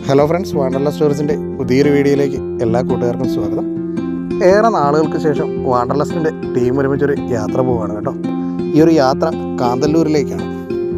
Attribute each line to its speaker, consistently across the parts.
Speaker 1: Hello friends വാണ്ടർല സ്റ്റോറീസിൻ്റെ പുതിയൊരു വീഡിയോയിലേക്ക് എല്ലാ കൂട്ടുകാർക്കും സ്വാഗതം ഏറെ നാളുകൾക്ക് ശേഷം വാണ്ടർലസ്റ്റിൻ്റെ ടീം ഒരുമിച്ചൊരു യാത്ര പോവുകയാണ് കേട്ടോ ഈ ഒരു യാത്ര കാന്തല്ലൂരിലേക്കാണ്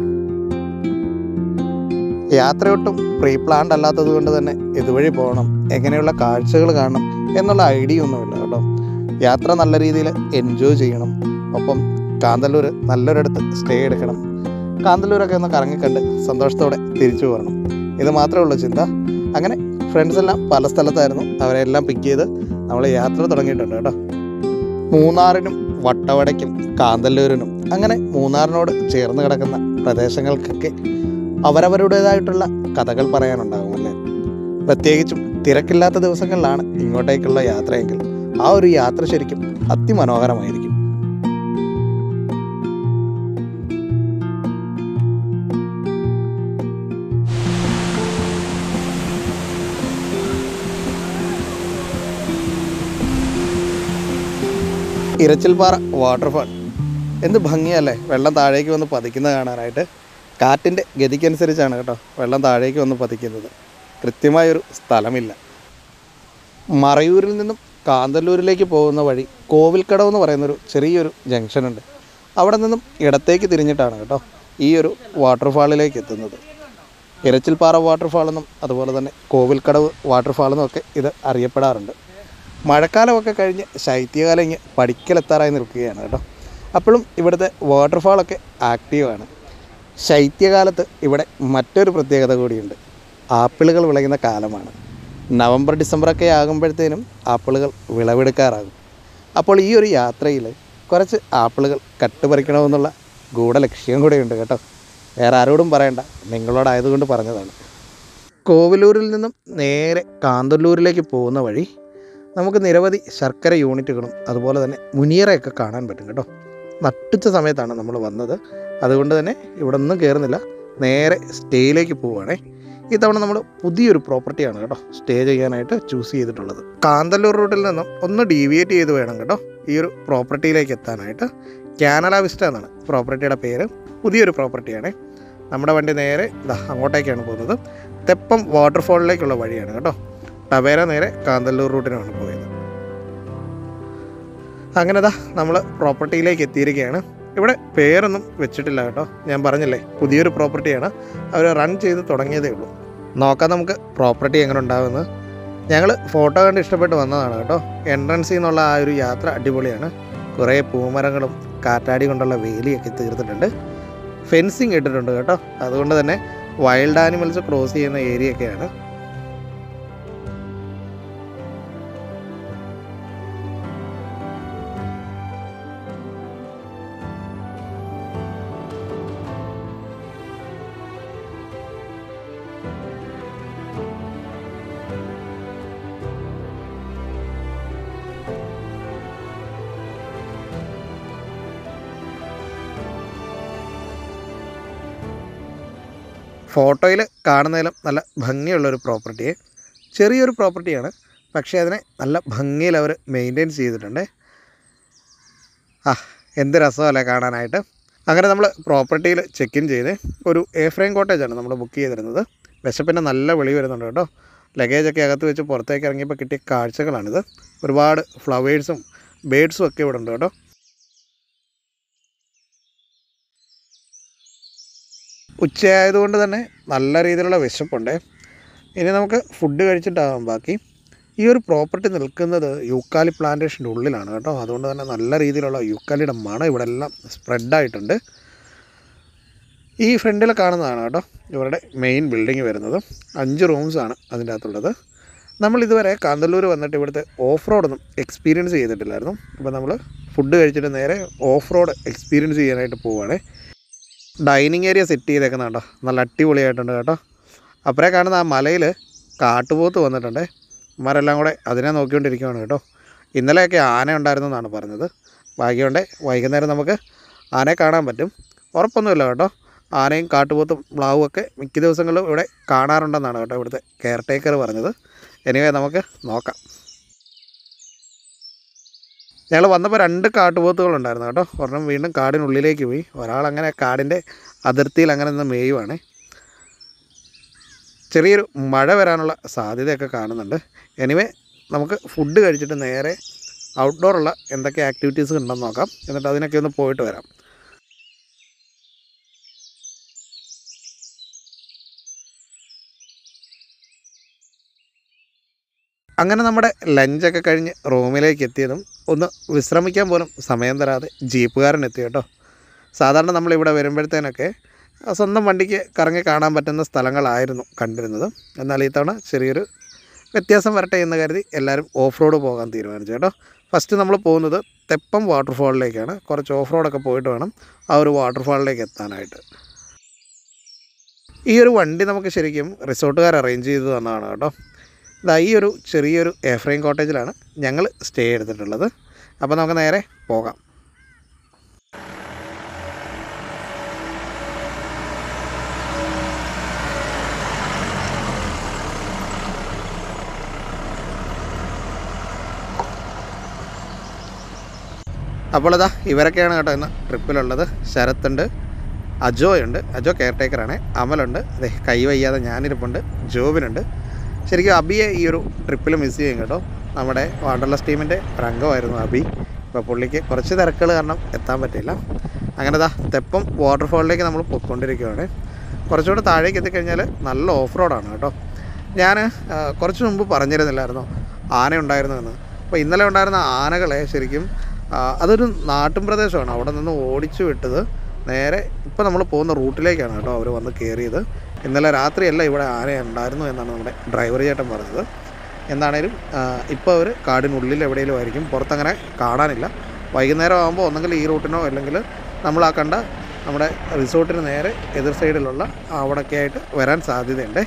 Speaker 1: യാത്രയൊട്ടും പ്രീ പ്ലാൻഡ് അല്ലാത്തത് കൊണ്ട് തന്നെ ഇതുവഴി പോകണം എങ്ങനെയുള്ള കാഴ്ചകൾ കാണണം എന്നുള്ള ഐഡിയ ഒന്നുമില്ല കേട്ടോ യാത്ര നല്ല രീതിയിൽ എൻജോയ് ചെയ്യണം ഒപ്പം കാന്തല്ലൂർ നല്ലൊരിടത്ത് സ്റ്റേ എടുക്കണം കാന്തല്ലൂരൊക്കെ ഒന്ന് കറങ്ങിക്കണ്ട് സന്തോഷത്തോടെ തിരിച്ചു പോരണം ഇത് മാത്രമേ ഉള്ളൂ ചിന്ത അങ്ങനെ ഫ്രണ്ട്സ് എല്ലാം പല സ്ഥലത്തായിരുന്നു അവരെല്ലാം പിക്ക് ചെയ്ത് നമ്മൾ യാത്ര തുടങ്ങിയിട്ടുണ്ട് കേട്ടോ മൂന്നാറിനും വട്ടവടയ്ക്കും കാന്തല്ലൂരിനും അങ്ങനെ മൂന്നാറിനോട് ചേർന്ന് കിടക്കുന്ന പ്രദേശങ്ങൾക്കൊക്കെ അവരവരുടേതായിട്ടുള്ള കഥകൾ പറയാനുണ്ടാകും അല്ലേ പ്രത്യേകിച്ചും തിരക്കില്ലാത്ത ദിവസങ്ങളിലാണ് ഇങ്ങോട്ടേക്കുള്ള യാത്രയെങ്കിൽ ആ ഒരു യാത്ര ശരിക്കും അതിമനോഹരമായിരിക്കും ഇരച്ചിൽപ്പാറ വാട്ടർഫാൾ എന്ത് ഭംഗിയല്ലേ വെള്ളം താഴേക്ക് വന്ന് പതിക്കുന്നത് കാണാനായിട്ട് കാറ്റിൻ്റെ ഗതിക്കനുസരിച്ചാണ് കേട്ടോ വെള്ളം താഴേക്ക് വന്ന് പതിക്കുന്നത് കൃത്യമായൊരു സ്ഥലമില്ല മറയൂരിൽ നിന്നും കാന്തല്ലൂരിലേക്ക് പോകുന്ന വഴി കോവിൽക്കടവ് എന്ന് പറയുന്നൊരു ചെറിയൊരു ജംഗ്ഷനുണ്ട് അവിടെ നിന്നും ഇടത്തേക്ക് തിരിഞ്ഞിട്ടാണ് കേട്ടോ ഈ ഒരു വാട്ടർഫാളിലേക്ക് എത്തുന്നത് ഇരച്ചിൽപ്പാറ വാട്ടർഫാളെന്നും അതുപോലെ തന്നെ കോവിൽക്കടവ് വാട്ടർഫാളെന്നും ഒക്കെ ഇത് അറിയപ്പെടാറുണ്ട് മഴക്കാലമൊക്കെ കഴിഞ്ഞ് ശൈത്യകാലം ഇങ്ങ് പഠിക്കലെത്താറായി നിൽക്കുകയാണ് കേട്ടോ അപ്പോഴും ഇവിടുത്തെ വാട്ടർഫാളൊക്കെ ആക്റ്റീവാണ് ശൈത്യകാലത്ത് ഇവിടെ മറ്റൊരു പ്രത്യേകത കൂടിയുണ്ട് ആപ്പിളുകൾ വിളയുന്ന കാലമാണ് നവംബർ ഡിസംബറൊക്കെ ആകുമ്പോഴത്തേനും ആപ്പിളുകൾ വിളവെടുക്കാറാകും അപ്പോൾ ഈ ഒരു യാത്രയിൽ കുറച്ച് ആപ്പിളുകൾ കട്ടുപറിക്കണമെന്നുള്ള ഗൂഢലക്ഷ്യം കൂടെയുണ്ട് കേട്ടോ വേറെ ആരോടും പറയണ്ട നിങ്ങളോടായതുകൊണ്ട് പറഞ്ഞതാണ് കോവിലൂരിൽ നിന്നും നേരെ കാന്തല്ലൂരിലേക്ക് പോകുന്ന വഴി നമുക്ക് നിരവധി ശർക്കര യൂണിറ്റുകളും അതുപോലെ തന്നെ മുനിയറയൊക്കെ കാണാൻ പറ്റും കേട്ടോ നട്ടുച്ച സമയത്താണ് നമ്മൾ വന്നത് അതുകൊണ്ട് തന്നെ ഇവിടെ ഒന്നും കയറുന്നില്ല നേരെ സ്റ്റേയിലേക്ക് പോവുകയാണേ ഇത്തവണ നമ്മൾ പുതിയൊരു പ്രോപ്പർട്ടിയാണ് കേട്ടോ സ്റ്റേ ചെയ്യാനായിട്ട് ചൂസ് ചെയ്തിട്ടുള്ളത് കാന്തല്ലൂർ റൂട്ടിൽ നിന്നും ഒന്ന് ഡീവിയേറ്റ് ചെയ്ത് വേണം കേട്ടോ ഈ ഒരു പ്രോപ്പർട്ടിയിലേക്ക് എത്താനായിട്ട് കാനല വിസ്റ്റ എന്നാണ് പ്രോപ്പർട്ടിയുടെ പേര് പുതിയൊരു പ്രോപ്പർട്ടിയാണ് നമ്മുടെ വണ്ടി നേരെ ദാ അങ്ങോട്ടേക്കാണ് പോകുന്നത് തെപ്പം വാട്ടർഫോളിലേക്കുള്ള വഴിയാണ് കേട്ടോ ടവേര നേരെ കാന്തല്ലൂർ റൂട്ടിനാണ് പോയത് അങ്ങനെ ദാ നമ്മൾ പ്രോപ്പർട്ടിയിലേക്ക് എത്തിയിരിക്കുകയാണ് ഇവിടെ പേരൊന്നും വെച്ചിട്ടില്ല കേട്ടോ ഞാൻ പറഞ്ഞില്ലേ പുതിയൊരു പ്രോപ്പർട്ടിയാണ് അവർ റൺ ചെയ്ത് തുടങ്ങിയതേ ഉള്ളൂ നോക്കാം നമുക്ക് പ്രോപ്പർട്ടി എങ്ങനെ ഉണ്ടാകുമെന്ന് ഞങ്ങൾ ഫോട്ടോ കണ്ട് ഇഷ്ടപ്പെട്ട് വന്നതാണ് കേട്ടോ എൻട്രൻസിൽ നിന്നുള്ള ആ ഒരു യാത്ര അടിപൊളിയാണ് കുറേ പൂമരങ്ങളും കാറ്റാടി കൊണ്ടുള്ള വേലിയൊക്കെ തീർത്തിട്ടുണ്ട് ഫെൻസിങ് ഇട്ടിട്ടുണ്ട് കേട്ടോ അതുകൊണ്ട് തന്നെ വൈൽഡ് ആനിമൽസ് ക്രോസ് ചെയ്യുന്ന ഏരിയയൊക്കെയാണ് ഫോട്ടോയിൽ കാണുന്നതിലും നല്ല ഭംഗിയുള്ളൊരു പ്രോപ്പർട്ടിയെ ചെറിയൊരു പ്രോപ്പർട്ടിയാണ് പക്ഷേ അതിനെ നല്ല ഭംഗിയിൽ അവർ മെയിൻറ്റെയിൻ ചെയ്തിട്ടുണ്ട് ആ എന്ത് രസമല്ലേ കാണാനായിട്ട് അങ്ങനെ നമ്മൾ പ്രോപ്പർട്ടിയിൽ ചെക്ക് ഇൻ ചെയ്ത് ഒരു എ ഫ്രെയിം കോട്ടേജാണ് നമ്മൾ ബുക്ക് ചെയ്തിരുന്നത് വിശപ്പിൻ്റെ നല്ല വെളി വരുന്നുണ്ട് കേട്ടോ ലഗേജൊക്കെ അകത്ത് വെച്ച് പുറത്തേക്ക് ഇറങ്ങിയപ്പോൾ കിട്ടിയ കാഴ്ചകളാണിത് ഒരുപാട് ഫ്ലവേഴ്സും ബേഡ്സും ഒക്കെ ഇവിടെ ഉണ്ട് കേട്ടോ ഉച്ചയായതുകൊണ്ട് തന്നെ നല്ല രീതിയിലുള്ള വിശപ്പുണ്ട് ഇനി നമുക്ക് ഫുഡ് കഴിച്ചിട്ടാകാം ബാക്കി ഈ ഒരു പ്രോപ്പർട്ടി നിൽക്കുന്നത് യൂക്കാലി പ്ലാന്റേഷൻ്റെ ഉള്ളിലാണ് കേട്ടോ അതുകൊണ്ട് തന്നെ നല്ല രീതിയിലുള്ള യൂക്കാലിയുടെ മണം ഇവിടെ എല്ലാം സ്പ്രെഡായിട്ടുണ്ട് ഈ ഫ്രണ്ടിൽ കാണുന്നതാണ് കേട്ടോ ഇവരുടെ മെയിൻ ബിൽഡിംഗ് വരുന്നത് അഞ്ച് റൂംസാണ് അതിൻ്റെ അകത്തുള്ളത് നമ്മൾ ഇതുവരെ കാന്തല്ലൂർ വന്നിട്ട് ഇവിടുത്തെ ഓഫ് റോഡൊന്നും എക്സ്പീരിയൻസ് ചെയ്തിട്ടില്ലായിരുന്നു അപ്പോൾ നമ്മൾ ഫുഡ് കഴിച്ചിട്ട് നേരെ ഓഫ് റോഡ് എക്സ്പീരിയൻസ് ചെയ്യാനായിട്ട് പോവുകയാണ് ഡൈനിങ് ഏരിയ സെറ്റ് ചെയ്തേക്കുന്ന കേട്ടോ നല്ല അടിപൊളിയായിട്ടുണ്ട് കേട്ടോ അപ്പുറേ കാണുന്ന ആ മലയിൽ കാട്ടുപോത്ത് വന്നിട്ടുണ്ട് ഇമാരെല്ലാം കൂടെ അതിനെ നോക്കിക്കൊണ്ടിരിക്കുകയാണ് കേട്ടോ ഇന്നലെയൊക്കെ ആന ഉണ്ടായിരുന്നു എന്നാണ് പറഞ്ഞത് ഭാഗ്യമുണ്ട് വൈകുന്നേരം നമുക്ക് ആനയെ കാണാൻ പറ്റും ഉറപ്പൊന്നുമില്ല കേട്ടോ ആനയും കാട്ടുപോത്തും മ്ലാവും ഒക്കെ മിക്ക ദിവസങ്ങളിലും ഇവിടെ കാണാറുണ്ടെന്നാണ് കേട്ടോ ഇവിടുത്തെ കെയർ ടേക്കർ പറഞ്ഞത് എനിവേ നമുക്ക് നോക്കാം ഞങ്ങൾ വന്നപ്പോൾ രണ്ട് കാട്ടുപോത്തുകളുണ്ടായിരുന്നു കേട്ടോ ഒരെണ്ണം വീണ്ടും കാടിനുള്ളിലേക്ക് പോയി ഒരാൾ അങ്ങനെ കാടിൻ്റെ അതിർത്തിയിൽ അങ്ങനെ നിന്ന് മേയുവാണ് ചെറിയൊരു മഴ വരാനുള്ള സാധ്യതയൊക്കെ കാണുന്നുണ്ട് എനിവേ നമുക്ക് ഫുഡ് കഴിച്ചിട്ട് നേരെ ഔട്ട്ഡോറുള്ള എന്തൊക്കെ ആക്ടിവിറ്റീസ് ഉണ്ടെന്ന് നോക്കാം എന്നിട്ട് അതിനൊക്കെ ഒന്ന് പോയിട്ട് വരാം അങ്ങനെ നമ്മുടെ ലഞ്ചൊക്കെ കഴിഞ്ഞ് റൂമിലേക്ക് എത്തിയതും ഒന്ന് വിശ്രമിക്കാൻ പോലും സമയം തരാതെ ജീപ്പുകാരൻ എത്തി കേട്ടോ സാധാരണ നമ്മളിവിടെ വരുമ്പോഴത്തേനൊക്കെ ആ, സ്വന്തം വണ്ടിക്ക് കറങ്ങി കാണാൻ പറ്റുന്ന സ്ഥലങ്ങളായിരുന്നു കണ്ടിരുന്നത് എന്നാൽ ഈ തവണ ചെറിയൊരു വ്യത്യാസം വരട്ടെ എന്ന് കരുതി എല്ലാവരും ഓഫ് റോഡ് പോകാൻ തീരുമാനിച്ചു കേട്ടോ ഫസ്റ്റ് നമ്മൾ പോകുന്നത് തെപ്പം വാട്ടർഫാളിലേക്കാണ് കുറച്ച് ഓഫ് റോഡൊക്കെ പോയിട്ട് വേണം ആ ഒരു വാട്ടർഫാളിലേക്ക് എത്താനായിട്ട് ഈ ഒരു വണ്ടി നമുക്ക് ശരിക്കും റിസോർട്ടുകാർ അറേഞ്ച് ചെയ്ത് തന്നതാണ് കേട്ടോ ഇതാ ഈ ഒരു ചെറിയൊരു എഫ്രൈൻ കോട്ടേജിലാണ് ഞങ്ങൾ സ്റ്റേ എടുത്തിട്ടുള്ളത് അപ്പോൾ നമുക്ക് നേരെ പോകാം അപ്പോൾ ഇതാ ഇവരൊക്കെയാണ് കേട്ടോ ഇന്ന് ട്രിപ്പിലുള്ളത് ശരത്തുണ്ട് അജോയുണ്ട് അജോ കെയർ ടേക്കറാണ് അമലുണ്ട് അതെ കൈ വയ്യാതെ ഞാനിരിപ്പുണ്ട് ജോബിനുണ്ട് ശരിക്കും അബിയെ ഈ ഒരു ട്രിപ്പിൽ മിസ് ചെയ്യും കേട്ടോ നമ്മുടെ വാണ്ടർലസ് ടീമിൻ്റെ ഒരു അംഗമായിരുന്നു അബി ഇപ്പോൾ പുള്ളിക്ക് കുറച്ച് തിരക്കുകൾ കാരണം എത്താൻ പറ്റില്ല അങ്ങനെ ദാ തെപ്പം വാട്ടർഫാളിലേക്ക് നമ്മൾ പൊയ്ക്കൊണ്ടിരിക്കുകയാണ് കുറച്ചുകൂടെ താഴേക്ക് എത്തിക്കഴിഞ്ഞാൽ നല്ല ഓഫ് റോഡാണ് കേട്ടോ ഞാൻ കുറച്ച് മുമ്പ് പറഞ്ഞിരുന്നില്ലായിരുന്നോ ആന ഉണ്ടായിരുന്നു എന്ന് അപ്പോൾ ഇന്നലെ ഉണ്ടായിരുന്ന ആനകളെ ശരിക്കും ആ, അതൊരു നാട്ടും പ്രദേശമാണ് അവിടെ നിന്ന് ഓടിച്ചു വിട്ടത് നേരെ ഇപ്പോൾ നമ്മൾ പോകുന്ന റൂട്ടിലേക്കാണ് കേട്ടോ അവർ വന്ന് കയറിയത് ഇന്നലെ രാത്രിയല്ല ഇവിടെ ആന ഉണ്ടായിരുന്നു എന്നാണ് നമ്മുടെ ഡ്രൈവർ ചേട്ടൻ പറഞ്ഞത് എന്താണേലും ഇപ്പോൾ അവർ കാടിനുള്ളിൽ എവിടെയെങ്കിലും ആയിരിക്കും പുറത്തങ്ങനെ കാണാനില്ല വൈകുന്നേരം ആകുമ്പോൾ ഒന്നെങ്കിൽ ഈ റൂട്ടിനോ അല്ലെങ്കിൽ നമ്മൾ ആ കണ്ട നമ്മുടെ റിസോർട്ടിന് നേരെ എതിർ സൈഡിലുള്ള അവിടെയൊക്കെ ആയിട്ട് വരാൻ സാധ്യതയുണ്ട്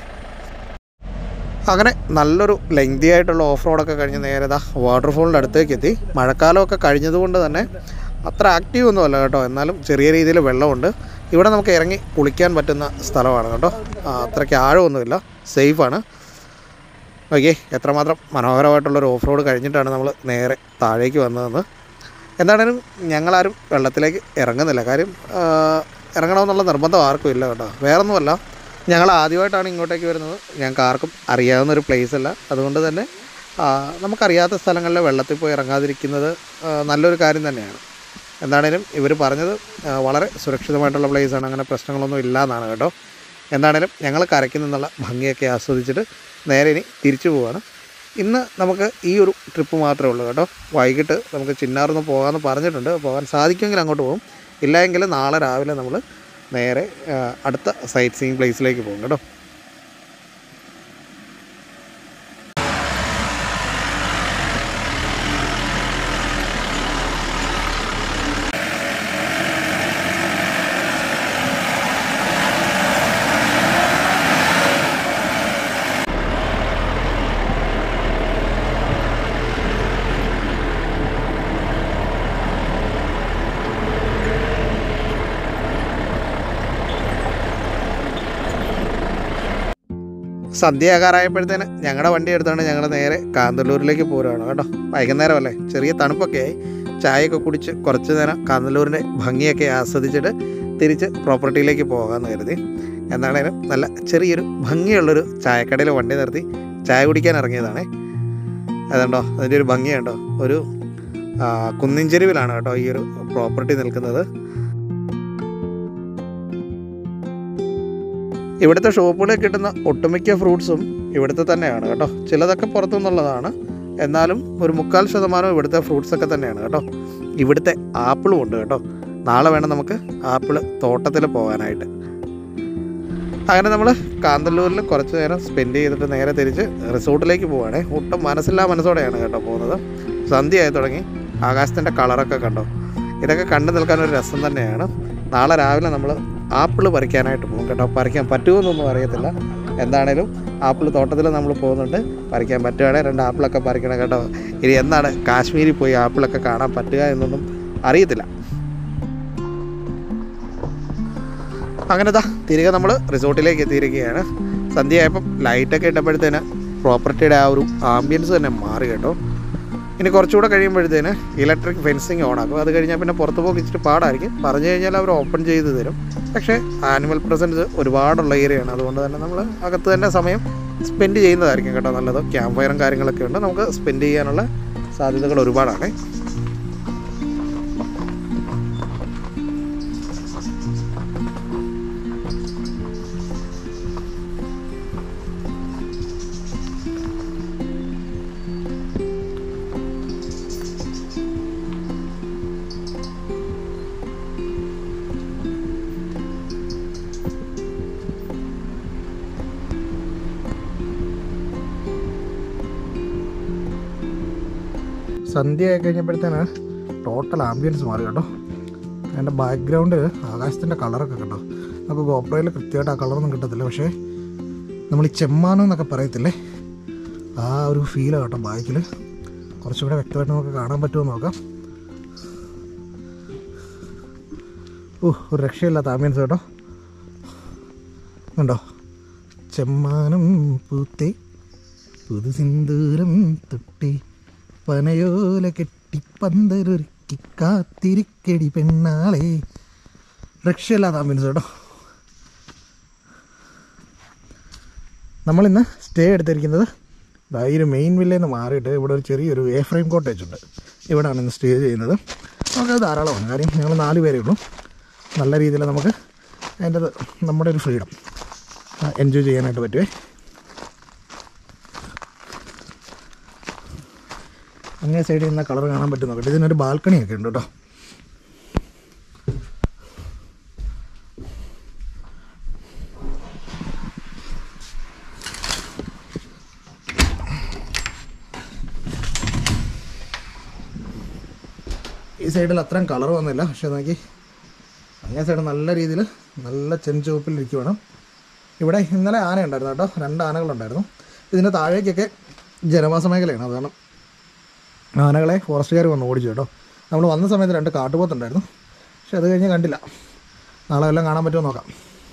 Speaker 1: അങ്ങനെ നല്ലൊരു ലെങ്തി ആയിട്ടുള്ള ഓഫ് റോഡൊക്കെ കഴിഞ്ഞ് നേരെ ദാ വാട്ടർഫോളിൻ്റെ അടുത്തേക്ക് എത്തി മഴക്കാലമൊക്കെ കഴിഞ്ഞതുകൊണ്ട് തന്നെ അത്ര ആക്റ്റീവ് ഒന്നും അല്ല കേട്ടോ എന്നാലും ചെറിയ രീതിയിൽ വെള്ളമുണ്ട് ഇവിടെ നമുക്ക് ഇറങ്ങി കുളിക്കാൻ പറ്റുന്ന സ്ഥലമാണ് കേട്ടോ ആ, അത്രയ്ക്ക് ആഴമൊന്നുമില്ല സേഫാണ് ഓക്കെ എത്രമാത്രം മനോഹരമായിട്ടുള്ളൊരു ഓഫ് റോഡ് കഴിഞ്ഞിട്ടാണ് നമ്മൾ നേരെ താഴേക്ക് വന്നതെന്ന് എന്താണേലും ഞങ്ങളാരും വെള്ളത്തിലേക്ക് ഇറങ്ങുന്നില്ല കാര്യം ആ, ഇറങ്ങണമെന്നുള്ള നിർബന്ധം ആർക്കും ഇല്ല കേട്ടോ വേറൊന്നുമല്ല ഞങ്ങൾ ആദ്യമായിട്ടാണ് ഇങ്ങോട്ടേക്ക് വരുന്നത് ഞങ്ങൾക്ക് ആർക്കും അറിയാവുന്ന ഒരു പ്ലേസ് അല്ല അതുകൊണ്ട് തന്നെ ആ, നമുക്കറിയാത്ത സ്ഥലങ്ങളിൽ വെള്ളത്തിൽ പോയി ഇറങ്ങാതിരിക്കുന്നത് ആ, നല്ലൊരു കാര്യം തന്നെയാണ് എന്താണേലും ഇവർ പറഞ്ഞത് ആ, വളരെ സുരക്ഷിതമായിട്ടുള്ള പ്ലേസാണ് അങ്ങനെ പ്രശ്നങ്ങളൊന്നും ഇല്ല എന്നാണ് കേട്ടോ എന്താണേലും ഞങ്ങൾ കരയ്ക്ക് നിന്നുള്ള ഭംഗിയൊക്കെ ആസ്വദിച്ചിട്ട് നേരെ ഇനി തിരിച്ചു പോവാണ് ഇന്ന് നമുക്ക് ഈ ഒരു ട്രിപ്പ് മാത്രമേ ഉള്ളൂ കേട്ടോ വൈകിട്ട് നമുക്ക് ചിന്നാർന്ന് പോകാമെന്ന് പറഞ്ഞിട്ടുണ്ട് പോകാൻ സാധിക്കുമെങ്കിൽ അങ്ങോട്ട് പോകും ഇല്ലെങ്കിൽ നാളെ രാവിലെ നമ്മൾ നേരെ ആ, അടുത്ത സൈറ്റ് സീയിങ് പ്ലേസിലേക്ക് പോകും കേട്ടോ സന്ധ്യയാകാറായപ്പോഴത്തേന് ഞങ്ങളുടെ വണ്ടി എടുത്തുകൊണ്ട് ഞങ്ങൾ നേരെ കാന്തല്ലൂരിലേക്ക് പോരുകയാണ് കേട്ടോ വൈകുന്നേരമല്ലേ ചെറിയ തണുപ്പൊക്കെ ആയി ചായയൊക്കെ കുടിച്ച് കുറച്ച് നേരം കാന്തല്ലൂരിൻ്റെ ഭംഗിയൊക്കെ ആസ്വദിച്ചിട്ട് തിരിച്ച് പ്രോപ്പർട്ടിയിലേക്ക് പോകാമെന്ന് കരുതി എന്താണേലും നല്ല ചെറിയൊരു ഭംഗിയുള്ളൊരു ചായക്കടയിൽ വണ്ടി നിർത്തി ചായ കുടിക്കാൻ ഇറങ്ങിയതാണേ അതുണ്ടോ അതിൻ്റെ ഒരു ഭംഗിയുണ്ടോ ഒരു ആ, കുന്നിൻ ചെരുവിലാണ് കേട്ടോ ഈ ഒരു പ്രോപ്പർട്ടി നിൽക്കുന്നത് ഇവിടുത്തെ ഷോപ്പുകളിൽ കിട്ടുന്ന ഒട്ടുമിക്ക ഫ്രൂട്ട്സും ഇവിടുത്തെ തന്നെയാണ് കേട്ടോ ചിലതൊക്കെ പുറത്തുനിന്നുള്ളതാണ് എന്നാലും ഒരു മുക്കാൽ ശതമാനം ഇവിടുത്തെ ഫ്രൂട്ട്സ് ഒക്കെ തന്നെയാണ് കേട്ടോ ഇവിടുത്തെ ആപ്പിളും ഉണ്ട് കേട്ടോ നാളെ വേണം നമുക്ക് ആപ്പിൾ തോട്ടത്തിൽ പോകാനായിട്ട് അങ്ങനെ നമ്മൾ കാന്തല്ലൂരിൽ കുറച്ച് നേരം സ്പെൻഡ് ചെയ്തിട്ട് നേരെ തിരിച്ച് റിസോർട്ടിലേക്ക് പോവുകയാണേ ഒട്ടും മനസ്സില്ലാ മനസ്സോടെയാണ് കേട്ടോ പോകുന്നത് സന്ധ്യയായി തുടങ്ങി ആകാശത്തിൻ്റെ കളറൊക്കെ കണ്ടോ ഇതൊക്കെ കണ്ടു നിൽക്കാൻ ഒരു രസം തന്നെയാണ് നാളെ രാവിലെ നമ്മൾ ആപ്പിൾ പറിക്കാനായിട്ട് പോകും കേട്ടോ പറിക്കാൻ പറ്റുമെന്നൊന്നും അറിയത്തില്ല എന്താണേലും ആപ്പിൾ തോട്ടത്തിൽ നമ്മൾ പോകുന്നുണ്ട് പറിക്കാൻ പറ്റുകയാണെങ്കിൽ രണ്ട് ആപ്പിളൊക്കെ പറിക്കണം കേട്ടോ ഇനി എന്നാണ് കാശ്മീരിൽ പോയി ആപ്പിളൊക്കെ കാണാൻ പറ്റുക എന്നൊന്നും അറിയത്തില്ല അങ്ങനെ ദാ തിരികെ നമ്മൾ റിസോർട്ടിലേക്ക് എത്തിയിരിക്കുകയാണ് സന്ധ്യയായപ്പം ലൈറ്റൊക്കെ ഇട്ടപ്പോഴത്തേന് പ്രോപ്പർട്ടിയുടെ ആ ഒരു ആംബിയൻസ് തന്നെ മാറി കേട്ടോ ഇനി കുറച്ചുകൂടെ കഴിയുമ്പോഴത്തേന് ഇലക്ട്രിക് ഫെൻസിങ് ഓണാക്കും അത് കഴിഞ്ഞാൽ പിന്നെ പുറത്ത് പോക്ക് ഇച്ചിരി പാടായിരിക്കും പറഞ്ഞു കഴിഞ്ഞാൽ അവർ ഓപ്പൺ ചെയ്ത് തരും പക്ഷേ ആനിമൽ പ്രസൻസ് ഒരുപാടുള്ള ഏരിയയാണ് അതുകൊണ്ട് തന്നെ നമ്മൾ അകത്ത് തന്നെ സമയം സ്പെൻഡ് ചെയ്യുന്നതായിരിക്കും കേട്ടോ നല്ലത് ക്യാമ്പ് ഫയറും കാര്യങ്ങളൊക്കെ ഉണ്ട് നമുക്ക് സ്പെൻഡ് ചെയ്യാനുള്ള സാധ്യതകൾ ഒരുപാടാണ് സന്ധ്യ ആയി കഴിഞ്ഞപ്പോഴത്തേന് ടോട്ടൽ ആംബിയൻസ് മാറി കേട്ടോ അതിൻ്റെ ബാക്ക്ഗ്രൗണ്ട് ആകാശത്തിൻ്റെ കളറൊക്കെ കേട്ടോ നമുക്ക് ഗോപ്രയിൽ കൃത്യമായിട്ട് ആ കളറൊന്നും കിട്ടത്തില്ല പക്ഷേ നമ്മൾ ഈ ചെമ്മാനം എന്നൊക്കെ പറയത്തില്ലേ ആ ഒരു ഫീലാണ് കേട്ടോ ബാക്കിൽ കുറച്ചുകൂടെ വ്യക്തമായിട്ട് നമുക്ക് കാണാൻ പറ്റുമോ എന്ന് നോക്കാം ഓ ഒരു രക്ഷയില്ലാത്ത ആംബിയൻസ് കേട്ടോ ഉണ്ടോ ചെമ്മാനം പൂത്തേ പുതു സിന്ദൂരം തൊട്ടി പനയോല കെട്ടി പന്തലൊരുക്കി കാത്തിരിക്കടി പെണ്ണാളെ രക്ഷയില്ലാത്ത ആംബിയൻസ് കേട്ടോ നമ്മളിന്ന് സ്റ്റേ എടുത്തിരിക്കുന്നത് ദാ ഈ ഒരു മെയിൻ വില്ലയിൽ നിന്ന് മാറിയിട്ട് ഇവിടെ ഒരു ചെറിയൊരു എ ഫ്രെയിം കോട്ടേജ് ഉണ്ട് ഇവിടെയാണ് ഇന്ന് സ്റ്റേ ചെയ്യുന്നത് നമുക്കത് ധാരാളമാണ് കാര്യം ഞങ്ങൾ നാല് പേരേ ഉള്ളൂ നല്ല രീതിയിൽ നമുക്ക് അതിൻ്റെ നമ്മുടെ ഒരു ഫ്രീഡം എൻജോയ് ചെയ്യാനായിട്ട് പറ്റുമേ അങ്ങേ സൈഡിൽ നിന്ന് കളർ കാണാൻ പറ്റും നോക്കട്ടെ ഇതിനൊരു ബാൽക്കണിയൊക്കെ ഉണ്ട് കേട്ടോ ഈ സൈഡിൽ അത്രയും കളർ വന്നില്ല പക്ഷെ നോക്കി അങ്ങേ സൈഡ് നല്ല രീതിയിൽ നല്ല ചെഞ്ചുവപ്പിലിരിക്കുവാണ് ഇവിടെ ഇന്നലെ ആന ഉണ്ടായിരുന്നു കേട്ടോ രണ്ട് ആനകളുണ്ടായിരുന്നു ഇതിൻ്റെ താഴേക്കൊക്കെ ജനവാസ മേഖലയാണ് അത് കാരണം ആനകളെ ഫോറസ്റ്റുകാർ വന്ന് ഓടിച്ചു കേട്ടോ നമ്മൾ വന്ന സമയത്ത് രണ്ട് കാട്ടുപോത്തുണ്ടായിരുന്നു പക്ഷെ അത് കഴിഞ്ഞ് കണ്ടില്ല നാളെ എല്ലാം കാണാൻ പറ്റുമോ നോക്കാം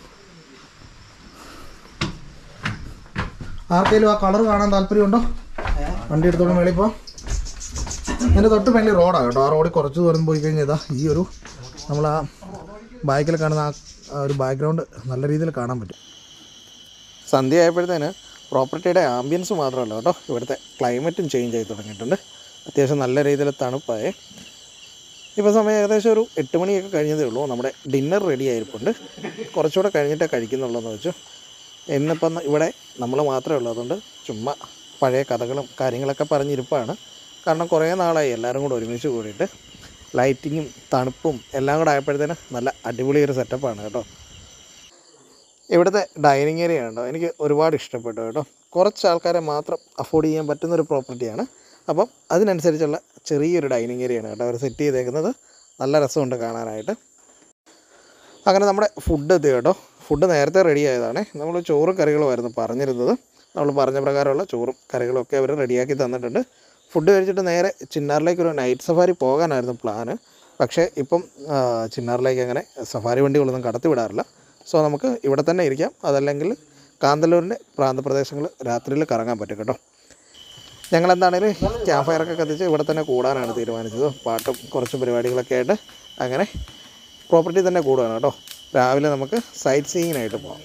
Speaker 1: ആർക്കെങ്കിലും ആ കളർ കാണാൻ താല്പര്യമുണ്ടോ വണ്ടി എടുത്തോണ്ട് മേളിൽ പോ എൻ്റെ തൊട്ട് മേളിൽ റോഡാണ് കേട്ടോ ആ റോഡിൽ കുറച്ച് ദൂരം പോയി കഴിഞ്ഞാൽ ഇതാ ഈ ഒരു നമ്മൾ ആ ബാക്കിൽ കാണുന്ന ആ- ആ ഒരു ബാക്ക്ഗ്രൗണ്ട് നല്ല രീതിയിൽ കാണാൻ പറ്റും സന്ധ്യ ആയപ്പോഴത്തേന് പ്രോപ്പർട്ടിയുടെ ആംബിയൻസ് മാത്രമല്ല കേട്ടോ ഇവിടുത്തെ ക്ലൈമറ്റും ചേഞ്ച് ആയി തുടങ്ങിയിട്ടുണ്ട് അത്യാവശ്യം നല്ല രീതിയിൽ തണുപ്പായേ ഇപ്പോൾ സമയം ഏകദേശം ഒരു എട്ട് മണിയൊക്കെ കഴിഞ്ഞതേ ഉള്ളൂ നമ്മുടെ ഡിന്നർ റെഡി ആയിരിപ്പുണ്ട് കുറച്ചുകൂടെ കഴിഞ്ഞിട്ടേ കഴിക്കുന്നുള്ളൂ എന്ന് വെച്ചു ഇന്നിപ്പം ഇവിടെ നമ്മൾ മാത്രമേ ഉള്ളൂ അതുകൊണ്ട് ചുമ്മാ പഴയ കഥകളും കാര്യങ്ങളൊക്കെ പറഞ്ഞിരിപ്പാണ് കാരണം കുറേ നാളായി എല്ലാവരും കൂടെ ഒരുമിച്ച് കൂടിയിട്ട് ലൈറ്റിങ്ങും തണുപ്പും എല്ലാം കൂടെ ആയപ്പോഴത്തേന് നല്ല അടിപൊളി ഒരു സെറ്റപ്പാണ് കേട്ടോ ഇവിടുത്തെ ഡൈനിങ് ഏരിയ ഉണ്ടോ എനിക്ക് ഒരുപാട് ഇഷ്ടപ്പെട്ടു കേട്ടോ കുറച്ച് ആൾക്കാരെ മാത്രം അഫോർഡ് ചെയ്യാൻ പറ്റുന്ന ഒരു പ്രോപ്പർട്ടിയാണ് അപ്പം അതിനനുസരിച്ചുള്ള ചെറിയൊരു ഡൈനിങ് ഏരിയയാണ് കേട്ടോ അവർ സെറ്റ് ചെയ്തേക്കുന്നത് നല്ല രസമുണ്ട് കാണാനായിട്ട് അങ്ങനെ നമ്മുടെ ഫുഡ് എത്തി കേട്ടോ ഫുഡ് നേരത്തെ റെഡി ആയതാണ് നമ്മൾ ചോറും കറികളുമായിരുന്നു പറഞ്ഞിരുന്നത് നമ്മൾ പറഞ്ഞ പ്രകാരമുള്ള ചോറും കറികളും ഒക്കെ അവർ റെഡിയാക്കി തന്നിട്ടുണ്ട് ഫുഡ് കഴിച്ചിട്ട് നേരെ ചിന്നാറിലേക്ക് ഒരു നൈറ്റ് സഫാരി പോകാനായിരുന്നു പ്ലാന് പക്ഷേ ഇപ്പം ആ, ചിന്നാറിലേക്ക് അങ്ങനെ സഫാരി വണ്ടികളൊന്നും കടത്തി വിടാറില്ല സോ നമുക്ക് ഇവിടെ തന്നെ ഇരിക്കാം അതല്ലെങ്കിൽ കാന്തല്ലൂരിൻ്റെ പ്രാന്തപ്രദേശങ്ങൾ രാത്രിയിൽ കറങ്ങാൻ പറ്റും കേട്ടോ ഞങ്ങൾ എന്താണേലും ക്യാമ്പ് ഫയറൊക്കെ കത്തിച്ച് ഇവിടെ തന്നെ കൂടാനാണ് തീരുമാനിച്ചത് പാട്ടും കുറച്ച് പരിപാടികളൊക്കെ ആയിട്ട് അങ്ങനെ പ്രോപ്പർട്ടി തന്നെ കൂടുകയാണ് കേട്ടോ രാവിലെ നമുക്ക് സൈറ്റ് സീയിങ്ങിനായിട്ട് പോകാം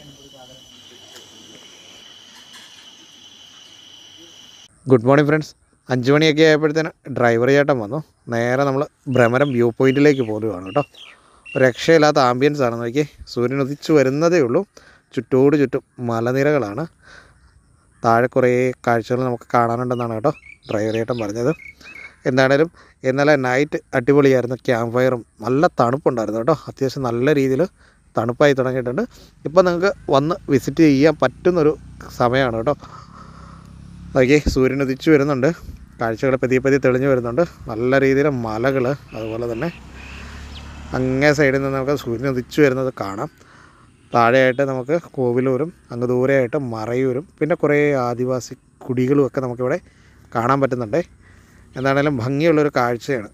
Speaker 1: ഗുഡ് മോർണിംഗ് ഫ്രണ്ട്സ് അഞ്ച് മണിയൊക്കെ ആയപ്പോഴത്തേന് ഡ്രൈവർ ചേട്ടൻ വന്നു നേരെ നമ്മൾ ഭ്രമരം വ്യൂ പോയിന്റിലേക്ക് പോരുകയാണ് കേട്ടോ രക്ഷയില്ലാത്ത ആംബിയൻസ് ആണ് നോക്കി സൂര്യൻ ഉദിച്ചു വരുന്നതേ ഉള്ളൂ ചുറ്റോട് ചുറ്റും മലനിരകളാണ് താഴെ കുറേ കാഴ്ചകൾ നമുക്ക് കാണാനുണ്ടെന്നാണ് കേട്ടോ ഡ്രൈവർ ചേട്ടൻ പറഞ്ഞത് എന്താണേലും ഇന്നലെ നൈറ്റ് അടിപൊളിയായിരുന്നു ക്യാമ്പ് ഫയറും നല്ല തണുപ്പുണ്ടായിരുന്നു കേട്ടോ അത്യാവശ്യം നല്ല രീതിയിൽ തണുപ്പായി തുടങ്ങിയിട്ടുണ്ട് ഇപ്പം നിങ്ങൾക്ക് വന്ന് വിസിറ്റ് ചെയ്യാൻ പറ്റുന്നൊരു സമയമാണ് കേട്ടോ നോക്കി സൂര്യൻ ഉദിച്ചു വരുന്നുണ്ട് കാഴ്ചകൾ പതിയെ പതിയെ തെളിഞ്ഞു വരുന്നുണ്ട് നല്ല രീതിയിൽ മലകൾ അതുപോലെ തന്നെ അങ്ങേ സൈഡിൽ നിന്ന് നമുക്ക് സൂര്യൻ ഉദിച്ചു വരുന്നത് കാണാം താഴെയായിട്ട് നമുക്ക് കോവിലൂരും അങ്ങ് ദൂരെയായിട്ട് മറയൂരും പിന്നെ കുറേ ആദിവാസി കുടികളും ഒക്കെ നമുക്കിവിടെ കാണാൻ പറ്റുന്നുണ്ട് എന്താണേലും ഭംഗിയുള്ളൊരു കാഴ്ചയാണ്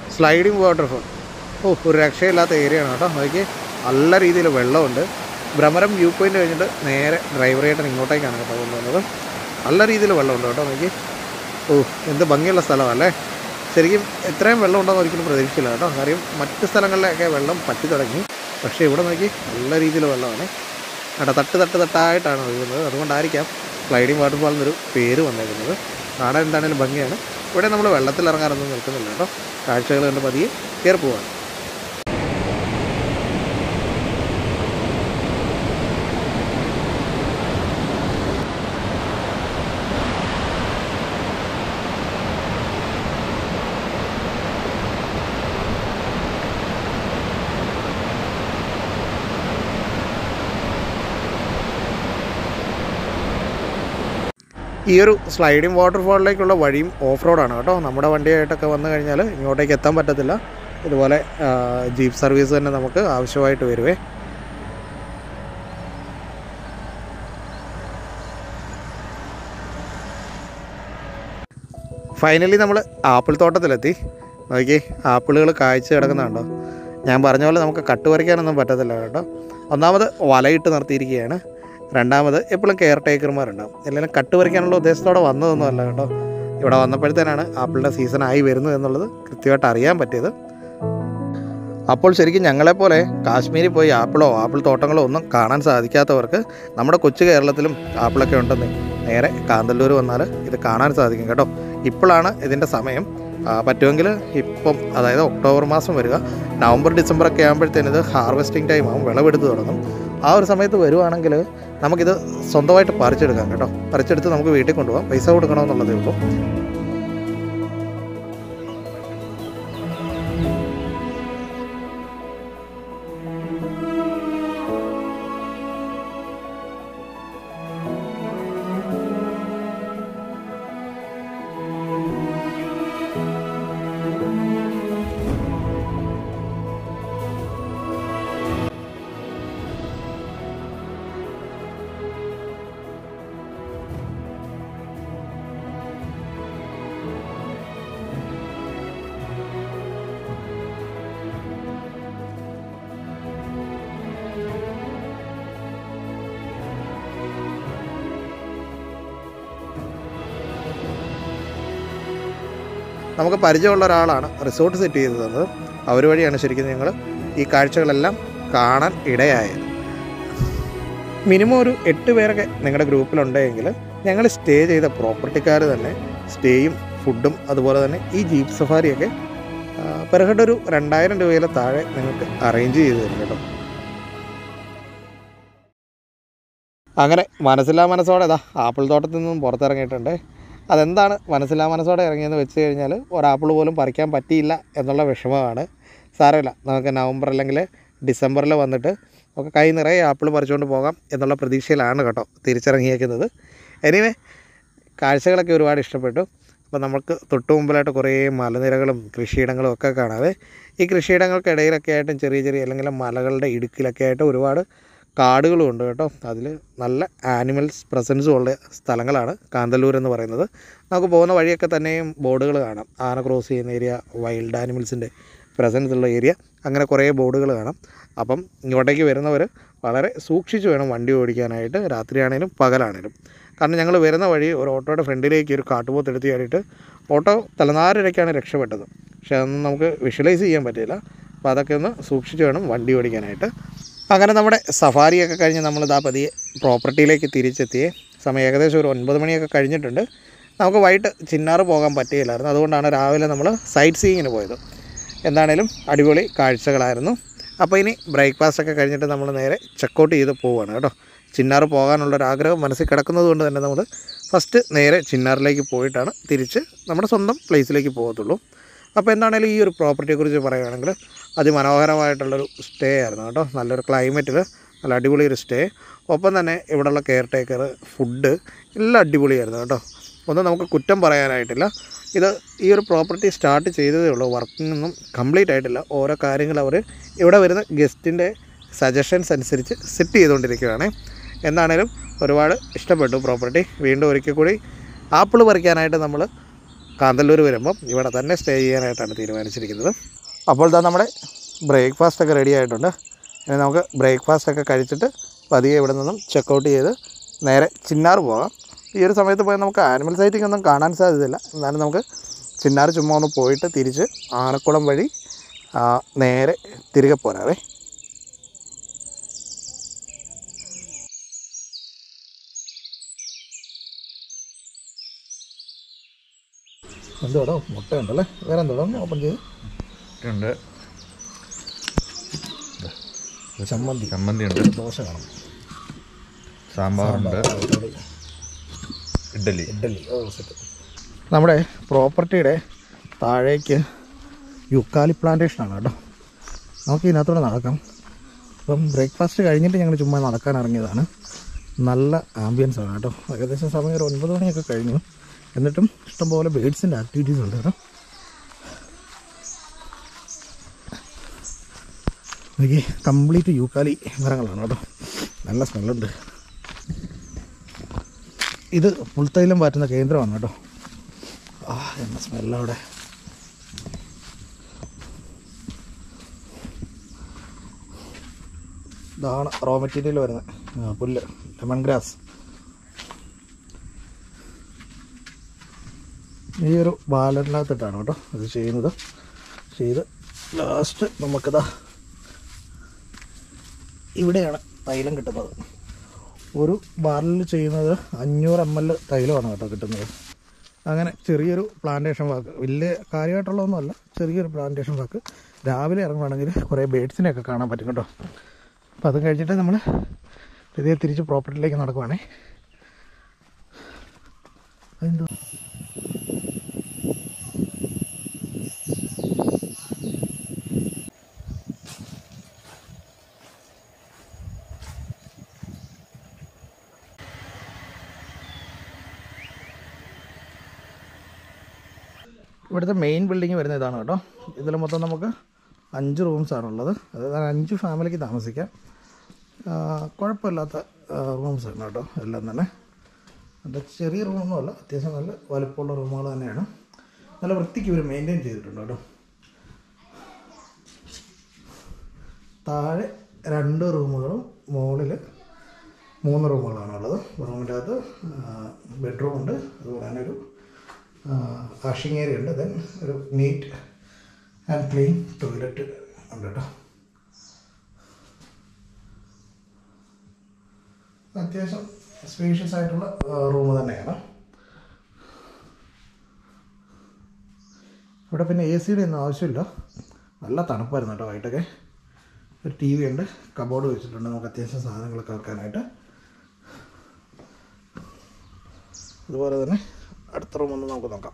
Speaker 1: സ്ലൈഡിങ് വാട്ടർഫോൾ ഓ ഒരു രക്ഷയില്ലാത്ത ഏരിയ ആണ് കേട്ടോ നോക്കി നല്ല രീതിയിൽ വെള്ളമുണ്ട് ഭ്രമരം വ്യൂ പോയിന്റ് കഴിഞ്ഞിട്ട് നേരെ ഡ്രൈവർ ആയിട്ട് ഇങ്ങോട്ടേക്കാണ് കേട്ടോ കൊണ്ടുവന്നത് നല്ല രീതിയിൽ വെള്ളമുണ്ട് കേട്ടോ നോക്കി ഓ എന്ത് ഭംഗിയുള്ള സ്ഥലമല്ലേ ശരിക്കും എത്രയും വെള്ളം ഉണ്ടെന്ന് ഒരിക്കലും പ്രതീക്ഷിച്ചില്ല കേട്ടോ കാര്യം മറ്റ് സ്ഥലങ്ങളിലൊക്കെ വെള്ളം പറ്റി തുടങ്ങി പക്ഷേ ഇവിടെ നോക്കി നല്ല രീതിയിൽ വെള്ളമാണ് കേട്ടോ തട്ട് തട്ട് തട്ടായിട്ടാണ് ഒഴുകുന്നത് അതുകൊണ്ടായിരിക്കാം സ്ലൈഡിങ് വാട്ടർഫാൾ എന്നൊരു പേര് വന്നേക്കുന്നത് കാണാൻ എന്താണേലും ഭംഗിയാണ് ഇവിടെ നമ്മൾ വെള്ളത്തിൽ ഇറങ്ങാനൊന്നും നിൽക്കുന്നില്ല കേട്ടോ കാഴ്ചകൾ കണ്ട് പതിയെ കയറി പോവാണ് ഈ ഒരു സ്ലൈഡിങ് വാട്ടർഫാളിലേക്കുള്ള വഴിയും ഓഫ് റോഡാണ് കേട്ടോ നമ്മുടെ വണ്ടിയായിട്ടൊക്കെ വന്നു കഴിഞ്ഞാൽ ഇങ്ങോട്ടേക്ക് എത്താൻ പറ്റത്തില്ല ഇതുപോലെ ആ, ജീപ്പ് സർവീസ് തന്നെ നമുക്ക് ആവശ്യമായിട്ട് വരുവേ ഫൈനലി നമ്മൾ ആപ്പിൾ തോട്ടത്തിലെത്തി നോക്കി ആപ്പിളുകൾ കായ്ച്ച് കിടക്കുന്നുണ്ടോ ഞാൻ പറഞ്ഞ പോലെ നമുക്ക് കട്ട് പറിക്കാനൊന്നും പറ്റത്തില്ല കേട്ടോ ഒന്നാമത് വലയിട്ട് നിർത്തിയിരിക്കുകയാണ് രണ്ടാമത് എപ്പോഴും കെയർ ടേക്കർമാരുണ്ടാവും എല്ലാവരും കട്ട് പറിക്കാനുള്ള ഉദ്ദേശത്തോടെ വന്നതൊന്നും അല്ല കേട്ടോ ഇവിടെ വന്നപ്പോഴത്തേനാണ് ആപ്പിളിൻ്റെ സീസൺ ആയി വരുന്നത് എന്നുള്ളത് കൃത്യമായിട്ട് അറിയാൻ പറ്റിയത് അപ്പോൾ ശരിക്കും ഞങ്ങളെപ്പോലെ കാശ്മീരിൽ പോയി ആപ്പിളോ ആപ്പിൾ തോട്ടങ്ങളോ ഒന്നും കാണാൻ സാധിക്കാത്തവർക്ക് നമ്മുടെ കൊച്ചു കേരളത്തിലും ആപ്പിളൊക്കെ ഉണ്ടെന്ന് നേരെ കാന്തല്ലൂർ വന്നാൽ ഇത് കാണാൻ സാധിക്കും കേട്ടോ ഇപ്പോഴാണ് ഇതിൻ്റെ സമയം ആ, പറ്റുമെങ്കിൽ ഇപ്പം അതായത് ഒക്ടോബർ മാസം വരിക നവംബർ ഡിസംബർ ഒക്കെ ആകുമ്പോഴത്തേന് ഇത് ഹാർവെസ്റ്റിംഗ് ടൈം ആകും വിളവെടുത്ത് തുടങ്ങും ആ ഒരു സമയത്ത് വരുവാണെങ്കിൽ നമുക്കിത് സ്വന്തമായിട്ട് പറിച്ചെടുക്കാം കേട്ടോ പറിച്ചെടുത്ത് നമുക്ക് വീട്ടിൽ കൊണ്ടുപോകാം പൈസ കൊടുക്കണമെന്നുള്ളതേ ഉള്ളൂ നമുക്ക് പരിചയമുള്ള ഒരാളാണ് റിസോർട്ട് സെറ്റ് ചെയ്ത് തന്നത് അവർ വഴിയാണ് ശരിക്കും ഞങ്ങൾ ഈ കാഴ്ചകളെല്ലാം കാണാൻ ഇടയായത് മിനിമം ഒരു എട്ട് പേരൊക്കെ നിങ്ങളുടെ ഗ്രൂപ്പിലുണ്ടെങ്കിൽ ഞങ്ങൾ സ്റ്റേ ചെയ്ത പ്രോപ്പർട്ടിക്കാർ തന്നെ സ്റ്റേയും ഫുഡും അതുപോലെ തന്നെ ഈ ജീപ്പ് സഫാരിയൊക്കെ പെർ ഹെഡ് ഒരു രണ്ടായിരം രൂപയിലെ താഴെ നിങ്ങൾക്ക് അറേഞ്ച് ചെയ്ത് തരും കേട്ടോ അങ്ങനെ മനസ്സില്ലാ മനസ്സോടെ ഇതാ ആപ്പിൾ തോട്ടത്തിൽ നിന്നും പുറത്തിറങ്ങിയിട്ടുണ്ട് അതെന്താണ് മനസ്സില്ലാ മനസ്സോടെ ഇറങ്ങിയെന്ന് വെച്ച് കഴിഞ്ഞാൽ ഒരാപ്പിൾ പോലും പറിക്കാൻ പറ്റിയില്ല എന്നുള്ള വിഷമമാണ് സാരമില്ല നമുക്ക് നവംബർ അല്ലെങ്കിൽ ഡിസംബറിൽ വന്നിട്ട് നമുക്ക് കൈ നിറയെ ആപ്പിൾ പറിച്ചുകൊണ്ട് പോകാം എന്നുള്ള പ്രതീക്ഷയിലാണ് കേട്ടോ തിരിച്ചിറങ്ങിയേക്കുന്നത് എനിവേ കാഴ്ചകളൊക്കെ ഒരുപാട് ഇഷ്ടപ്പെട്ടു അപ്പോൾ നമുക്ക് തൊട്ട് മുമ്പിലായിട്ട് കുറേ മലനിരകളും കൃഷിയിടങ്ങളും ഒക്കെ കാണാതെ ഈ കൃഷിയിടങ്ങൾക്കിടയിലൊക്കെ ആയിട്ടും ചെറിയ ചെറിയ അല്ലെങ്കിൽ മലകളുടെ ഇടുക്കിലൊക്കെ ആയിട്ട് ഒരുപാട് കാടുകളും ഉണ്ട് കേട്ടോ അതിൽ നല്ല ആനിമൽസ് പ്രസൻസും ഉള്ള സ്ഥലങ്ങളാണ് കാന്തല്ലൂർ എന്ന് പറയുന്നത് നമുക്ക് പോകുന്ന വഴിയൊക്കെ തന്നെയും ബോർഡുകൾ കാണാം ആന ക്രോസ് ചെയ്യുന്ന ഏരിയ വൈൽഡ് ആനിമൽസിൻ്റെ പ്രസൻസ് ഉള്ള ഏരിയ അങ്ങനെ കുറേ ബോർഡുകൾ കാണാം അപ്പം ഇങ്ങോട്ടേക്ക് വരുന്നവർ വളരെ സൂക്ഷിച്ച് വേണം വണ്ടി ഓടിക്കാനായിട്ട് രാത്രിയാണേലും പകലാണേലും കാരണം ഞങ്ങൾ വരുന്ന വഴി ഒരു ഓട്ടോയുടെ ഫ്രണ്ടിലേക്ക് ഒരു കാട്ടുപോത്ത് എടുത്ത് ചാടിയിട്ട് ഓട്ടോ തലനാരിഴയ്ക്കാണ് രക്ഷപ്പെട്ടത് പക്ഷേ അതൊന്നും നമുക്ക് വിഷ്വലൈസ് ചെയ്യാൻ പറ്റില്ല അപ്പോൾ അതൊക്കെ ഒന്ന് സൂക്ഷിച്ച് വേണം വണ്ടി ഓടിക്കാനായിട്ട് അങ്ങനെ നമ്മുടെ സഫാരിയൊക്കെ കഴിഞ്ഞ് നമ്മൾ ഇതാ പതിയെ പ്രോപ്പർട്ടിയിലേക്ക് തിരിച്ചെത്തിയേ സമയം ഏകദേശം ഒരു ഒൻപത് മണിയൊക്കെ കഴിഞ്ഞിട്ടുണ്ട് നമുക്ക് വൈകിട്ട് ചിന്നാറ് പോകാൻ പറ്റിയില്ലായിരുന്നു അതുകൊണ്ടാണ് രാവിലെ നമ്മൾ സൈറ്റ് സീയിങ്ങിന് പോയത് എന്താണേലും അടിപൊളി കാഴ്ചകളായിരുന്നു അപ്പോൾ ഇനി ബ്രേക്ക്ഫാസ്റ്റ് ഒക്കെ കഴിഞ്ഞിട്ട് നമ്മൾ നേരെ ചെക്കൗട്ട് ചെയ്ത് പോവുകയാണ് കേട്ടോ ചിന്നാറ് പോകാനുള്ളൊരാഗ്രഹം മനസ്സിൽ കിടക്കുന്നത് കൊണ്ട് തന്നെ നമ്മൾ ഫസ്റ്റ് നേരെ ചിന്നാറിലേക്ക് പോയിട്ടാണ് തിരിച്ച് നമ്മുടെ സ്വന്തം പ്ലേസിലേക്ക് പോകത്തുള്ളൂ അപ്പോൾ എന്താണേലും ഈ ഒരു പ്രോപ്പർട്ടിയെക്കുറിച്ച് പറയുകയാണെങ്കിൽ അതിമനോഹരമായിട്ടുള്ളൊരു സ്റ്റേ ആയിരുന്നു കേട്ടോ നല്ലൊരു ക്ലൈമറ്റിൽ നല്ല അടിപൊളി ഒരു സ്റ്റേ ഒപ്പം തന്നെ ഇവിടെയുള്ള കെയർ ടേക്കർ ഫുഡ് എല്ലാം അടിപൊളിയായിരുന്നു കേട്ടോ ഒന്നും നമുക്ക് കുറ്റം പറയാനായിട്ടില്ല ഇത് ഈ ഒരു പ്രോപ്പർട്ടി സ്റ്റാർട്ട് ചെയ്തതേ ഉള്ളൂ വർക്കിംഗ് ഒന്നും കംപ്ലീറ്റ് ആയിട്ടില്ല ഓരോ കാര്യങ്ങൾ അവർ ഇവിടെ വരുന്ന ഗസ്റ്റിൻ്റെ സജഷൻസ് അനുസരിച്ച് സെറ്റ് ചെയ്തുകൊണ്ടിരിക്കുകയാണ് എന്താണേലും ഒരുപാട് ഇഷ്ടപ്പെട്ടു പ്രോപ്പർട്ടി വീണ്ടും ഒരിക്കൽ കൂടി ആപ്പിൾ പറിക്കാനായിട്ട് നമ്മൾ കാന്തല്ലൂർ വരുമ്പം ഇവിടെ തന്നെ സ്റ്റേ ചെയ്യാനായിട്ടാണ് തീരുമാനിച്ചിരിക്കുന്നത് അപ്പോൾ ഇതാ നമ്മുടെ ബ്രേക്ക്ഫാസ്റ്റ് ഒക്കെ റെഡി ആയിട്ടുണ്ട് ഇനി നമുക്ക് ബ്രേക്ക്ഫാസ്റ്റ് ഒക്കെ കഴിച്ചിട്ട് പതിയെ ഇവിടെ നിന്നും ചെക്കൗട്ട് ചെയ്ത് നേരെ ചിന്നാർ പോകാം ഈ ഒരു സമയത്ത് പോയാൽ നമുക്ക് ആനിമൽ സൈറ്റിംഗ് ഒന്നും കാണാൻ സാധ്യതയില്ല എന്നാലും നമുക്ക് ചിന്നാർ ചുമ്മാ ഒന്ന് പോയിട്ട് തിരിച്ച് ആനക്കുളം വഴി ആ, നേരെ തിരികെ പോരാവേ എന്തോടോ മുട്ടയുണ്ടല്ലേ വേറെ എന്തോടോ ഓപ്പൺ ചെയ്ത്
Speaker 2: ഉണ്ട്
Speaker 1: ചമ്മന്തി
Speaker 2: ചമ്മന്തി ഉണ്ട്
Speaker 1: ദോശ കാണും
Speaker 2: സാമ്പാറുണ്ട് ഇഡ്ഡലി
Speaker 1: ഇഡ്ഡലി ഓ സെറ്റ് നമ്മുടെ പ്രോപ്പർട്ടിയുടെ താഴേക്ക് യുക്കാലി പ്ലാന്റേഷനാണ് കേട്ടോ നമുക്ക് ഇതിനകത്തൂടെ നടക്കാം അപ്പം ബ്രേക്ക്ഫാസ്റ്റ് കഴിഞ്ഞിട്ട് ഞങ്ങൾ ചുമ്മാ നടക്കാൻ ഇറങ്ങിയതാണ് നല്ല ആംബിയൻസ് ആണ് കേട്ടോ ഏകദേശം സമയം ഒരു ഒൻപത് മണിയൊക്കെ കഴിഞ്ഞു എന്നിട്ടും ഇഷ്ടംപോലെ ബേഡ്സിൻ്റെ ആക്ടിവിറ്റീസ് ഉണ്ട് കേട്ടോ എനിക്ക് കംപ്ലീറ്റ് യൂക്കാലി മരങ്ങളാണ് കേട്ടോ നല്ല സ്മെല്ലുണ്ട് ഇത് പുൽത്തൈലം പാറ്റുന്ന കേന്ദ്രമാണ് കേട്ടോ ആ എന്ന സ്മെല്ലവിടെ ഇതാണ് റോ മെറ്റീരിയൽ വരുന്നത് ആ, പുല്ല് ലെമൺ ഗ്രാസ് ഈ ഒരു ബാലറ്റിനകത്തിട്ടാണ് കേട്ടോ ഇത് ചെയ്യുന്നത് ചെയ്ത് ലാസ്റ്റ് നമുക്കിതാ ഇവിടെയാണ് തൈലം കിട്ടുന്നത് ഒരു ബാരലിൽ ചെയ്യുന്നത് അഞ്ഞൂറ് എം എൽ തൈലമാണ് കേട്ടോ കിട്ടുന്നത് അങ്ങനെ ചെറിയൊരു പ്ലാന്റേഷൻ വാക്ക് വലിയ കാര്യമായിട്ടുള്ളതൊന്നുമല്ല ചെറിയൊരു പ്ലാന്റേഷൻ വാക്ക് രാവിലെ ഇറങ്ങുവാണെങ്കിൽ കുറേ ബേഡ്സിനെയൊക്കെ കാണാൻ പറ്റും കേട്ടോ അപ്പം അത് കഴിഞ്ഞിട്ട് നമ്മൾ ഇതേ തിരിച്ച് പ്രോപ്പർട്ടിയിലേക്ക് നടക്കുവാണേ അതെന്തോ ഇവിടുത്തെ മെയിൻ ബിൽഡിംഗ് വരുന്ന ഇതാണ് കേട്ടോ ഇതിൽ മൊത്തം നമുക്ക് അഞ്ച് റൂംസ് ആണുള്ളത് അതായത് അഞ്ച് ഫാമിലിക്ക് താമസിക്കാം ആ, കുഴപ്പമില്ലാത്ത റൂംസ് ആണ് കേട്ടോ എല്ലാം തന്നെ അത് ചെറിയ റൂമൊന്നുമല്ല അത്യാവശ്യം നല്ല വലുപ്പമുള്ള റൂമുകൾ തന്നെയാണ് നല്ല വൃത്തിക്ക് ഇവർ മെയിൻറ്റെയിൻ ചെയ്തിട്ടുണ്ട് കേട്ടോ താഴെ രണ്ട് റൂമുകളും മുകളിൽ മൂന്ന് റൂമുകളാണുള്ളത് റൂമിൻ്റെ അകത്ത് ബെഡ്റൂം ഉണ്ട് അതുപോലെ തന്നെ ഒരു വാഷിംഗ് ഏരിയ ഉണ്ട് ദെൻ ഒരു നീറ്റ് ആൻഡ് ക്ലീൻ ടോയ്ലറ്റ് ഉണ്ട് കേട്ടോ അത്യാവശ്യം സ്പേഷ്യസ് ആയിട്ടുള്ള റൂം തന്നെയാണ് ഇവിടെ പിന്നെ എ സിയുടെ ഒന്നും ആവശ്യമില്ല നല്ല തണുപ്പായിരുന്നു കേട്ടോ വൈകിട്ടൊക്കെ ഒരു ടി വി ഉണ്ട് കബോർഡ് വെച്ചിട്ടുണ്ട് നമുക്ക് അത്യാവശ്യം സാധനങ്ങളൊക്കെ വെക്കാനായിട്ട് അതുപോലെ തന്നെ അടുത്ത റൂം ഒന്ന് നമുക്ക് നോക്കാം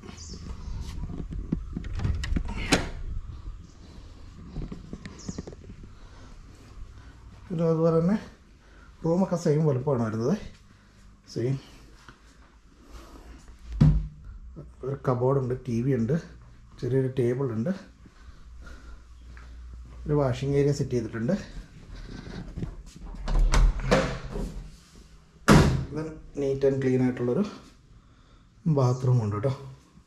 Speaker 1: ഇത് അതുപോലെ തന്നെ റൂമൊക്കെ സെയിം വലുപ്പമാണ് വരുന്നത് സെയിം ഒരു കബോർഡുണ്ട് ടി വി ഉണ്ട് ചെറിയൊരു ടേബിൾ ഉണ്ട് ഒരു വാഷിംഗ് ഏരിയ സെറ്റ് ചെയ്തിട്ടുണ്ട് നീറ്റ് ആൻഡ് ക്ലീൻ ആയിട്ടുള്ളൊരു ബാത്റൂം ഉണ്ട് കേട്ടോ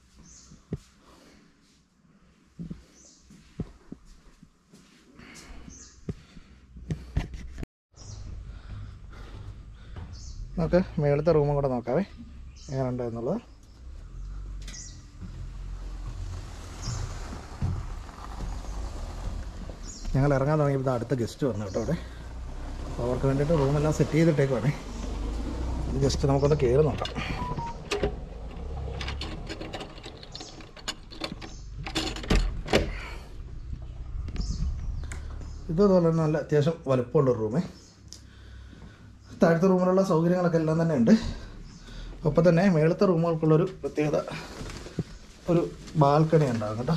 Speaker 1: നമുക്ക് മേളത്തെ റൂമും കൂടെ നോക്കാവേ എങ്ങനെയുണ്ട് എന്നുള്ളത് ഞങ്ങൾ ഇറങ്ങാൻ തുടങ്ങിയപ്പോൾ അടുത്ത ഗസ്റ്റ് വന്നു കേട്ടോ അവിടെ അപ്പോൾ അവർക്ക് വേണ്ടിയിട്ട് റൂമെല്ലാം സെറ്റ് ചെയ്തിട്ടേക്കുവാണേ ജസ്റ്റ് നമുക്കൊന്ന് കയറി നോക്കാം ഇതുപോലെ തന്നെ നല്ല അത്യാവശ്യം വലുപ്പമുള്ള റൂമേ താഴത്തെ റൂമിലുള്ള സൗകര്യങ്ങളൊക്കെ എല്ലാം തന്നെ ഉണ്ട് ഒപ്പം തന്നെ മേളത്തെ റൂമുകൾക്കുള്ളൊരു പ്രത്യേകത ഒരു ബാൽക്കണി ഉണ്ടാകും കേട്ടോ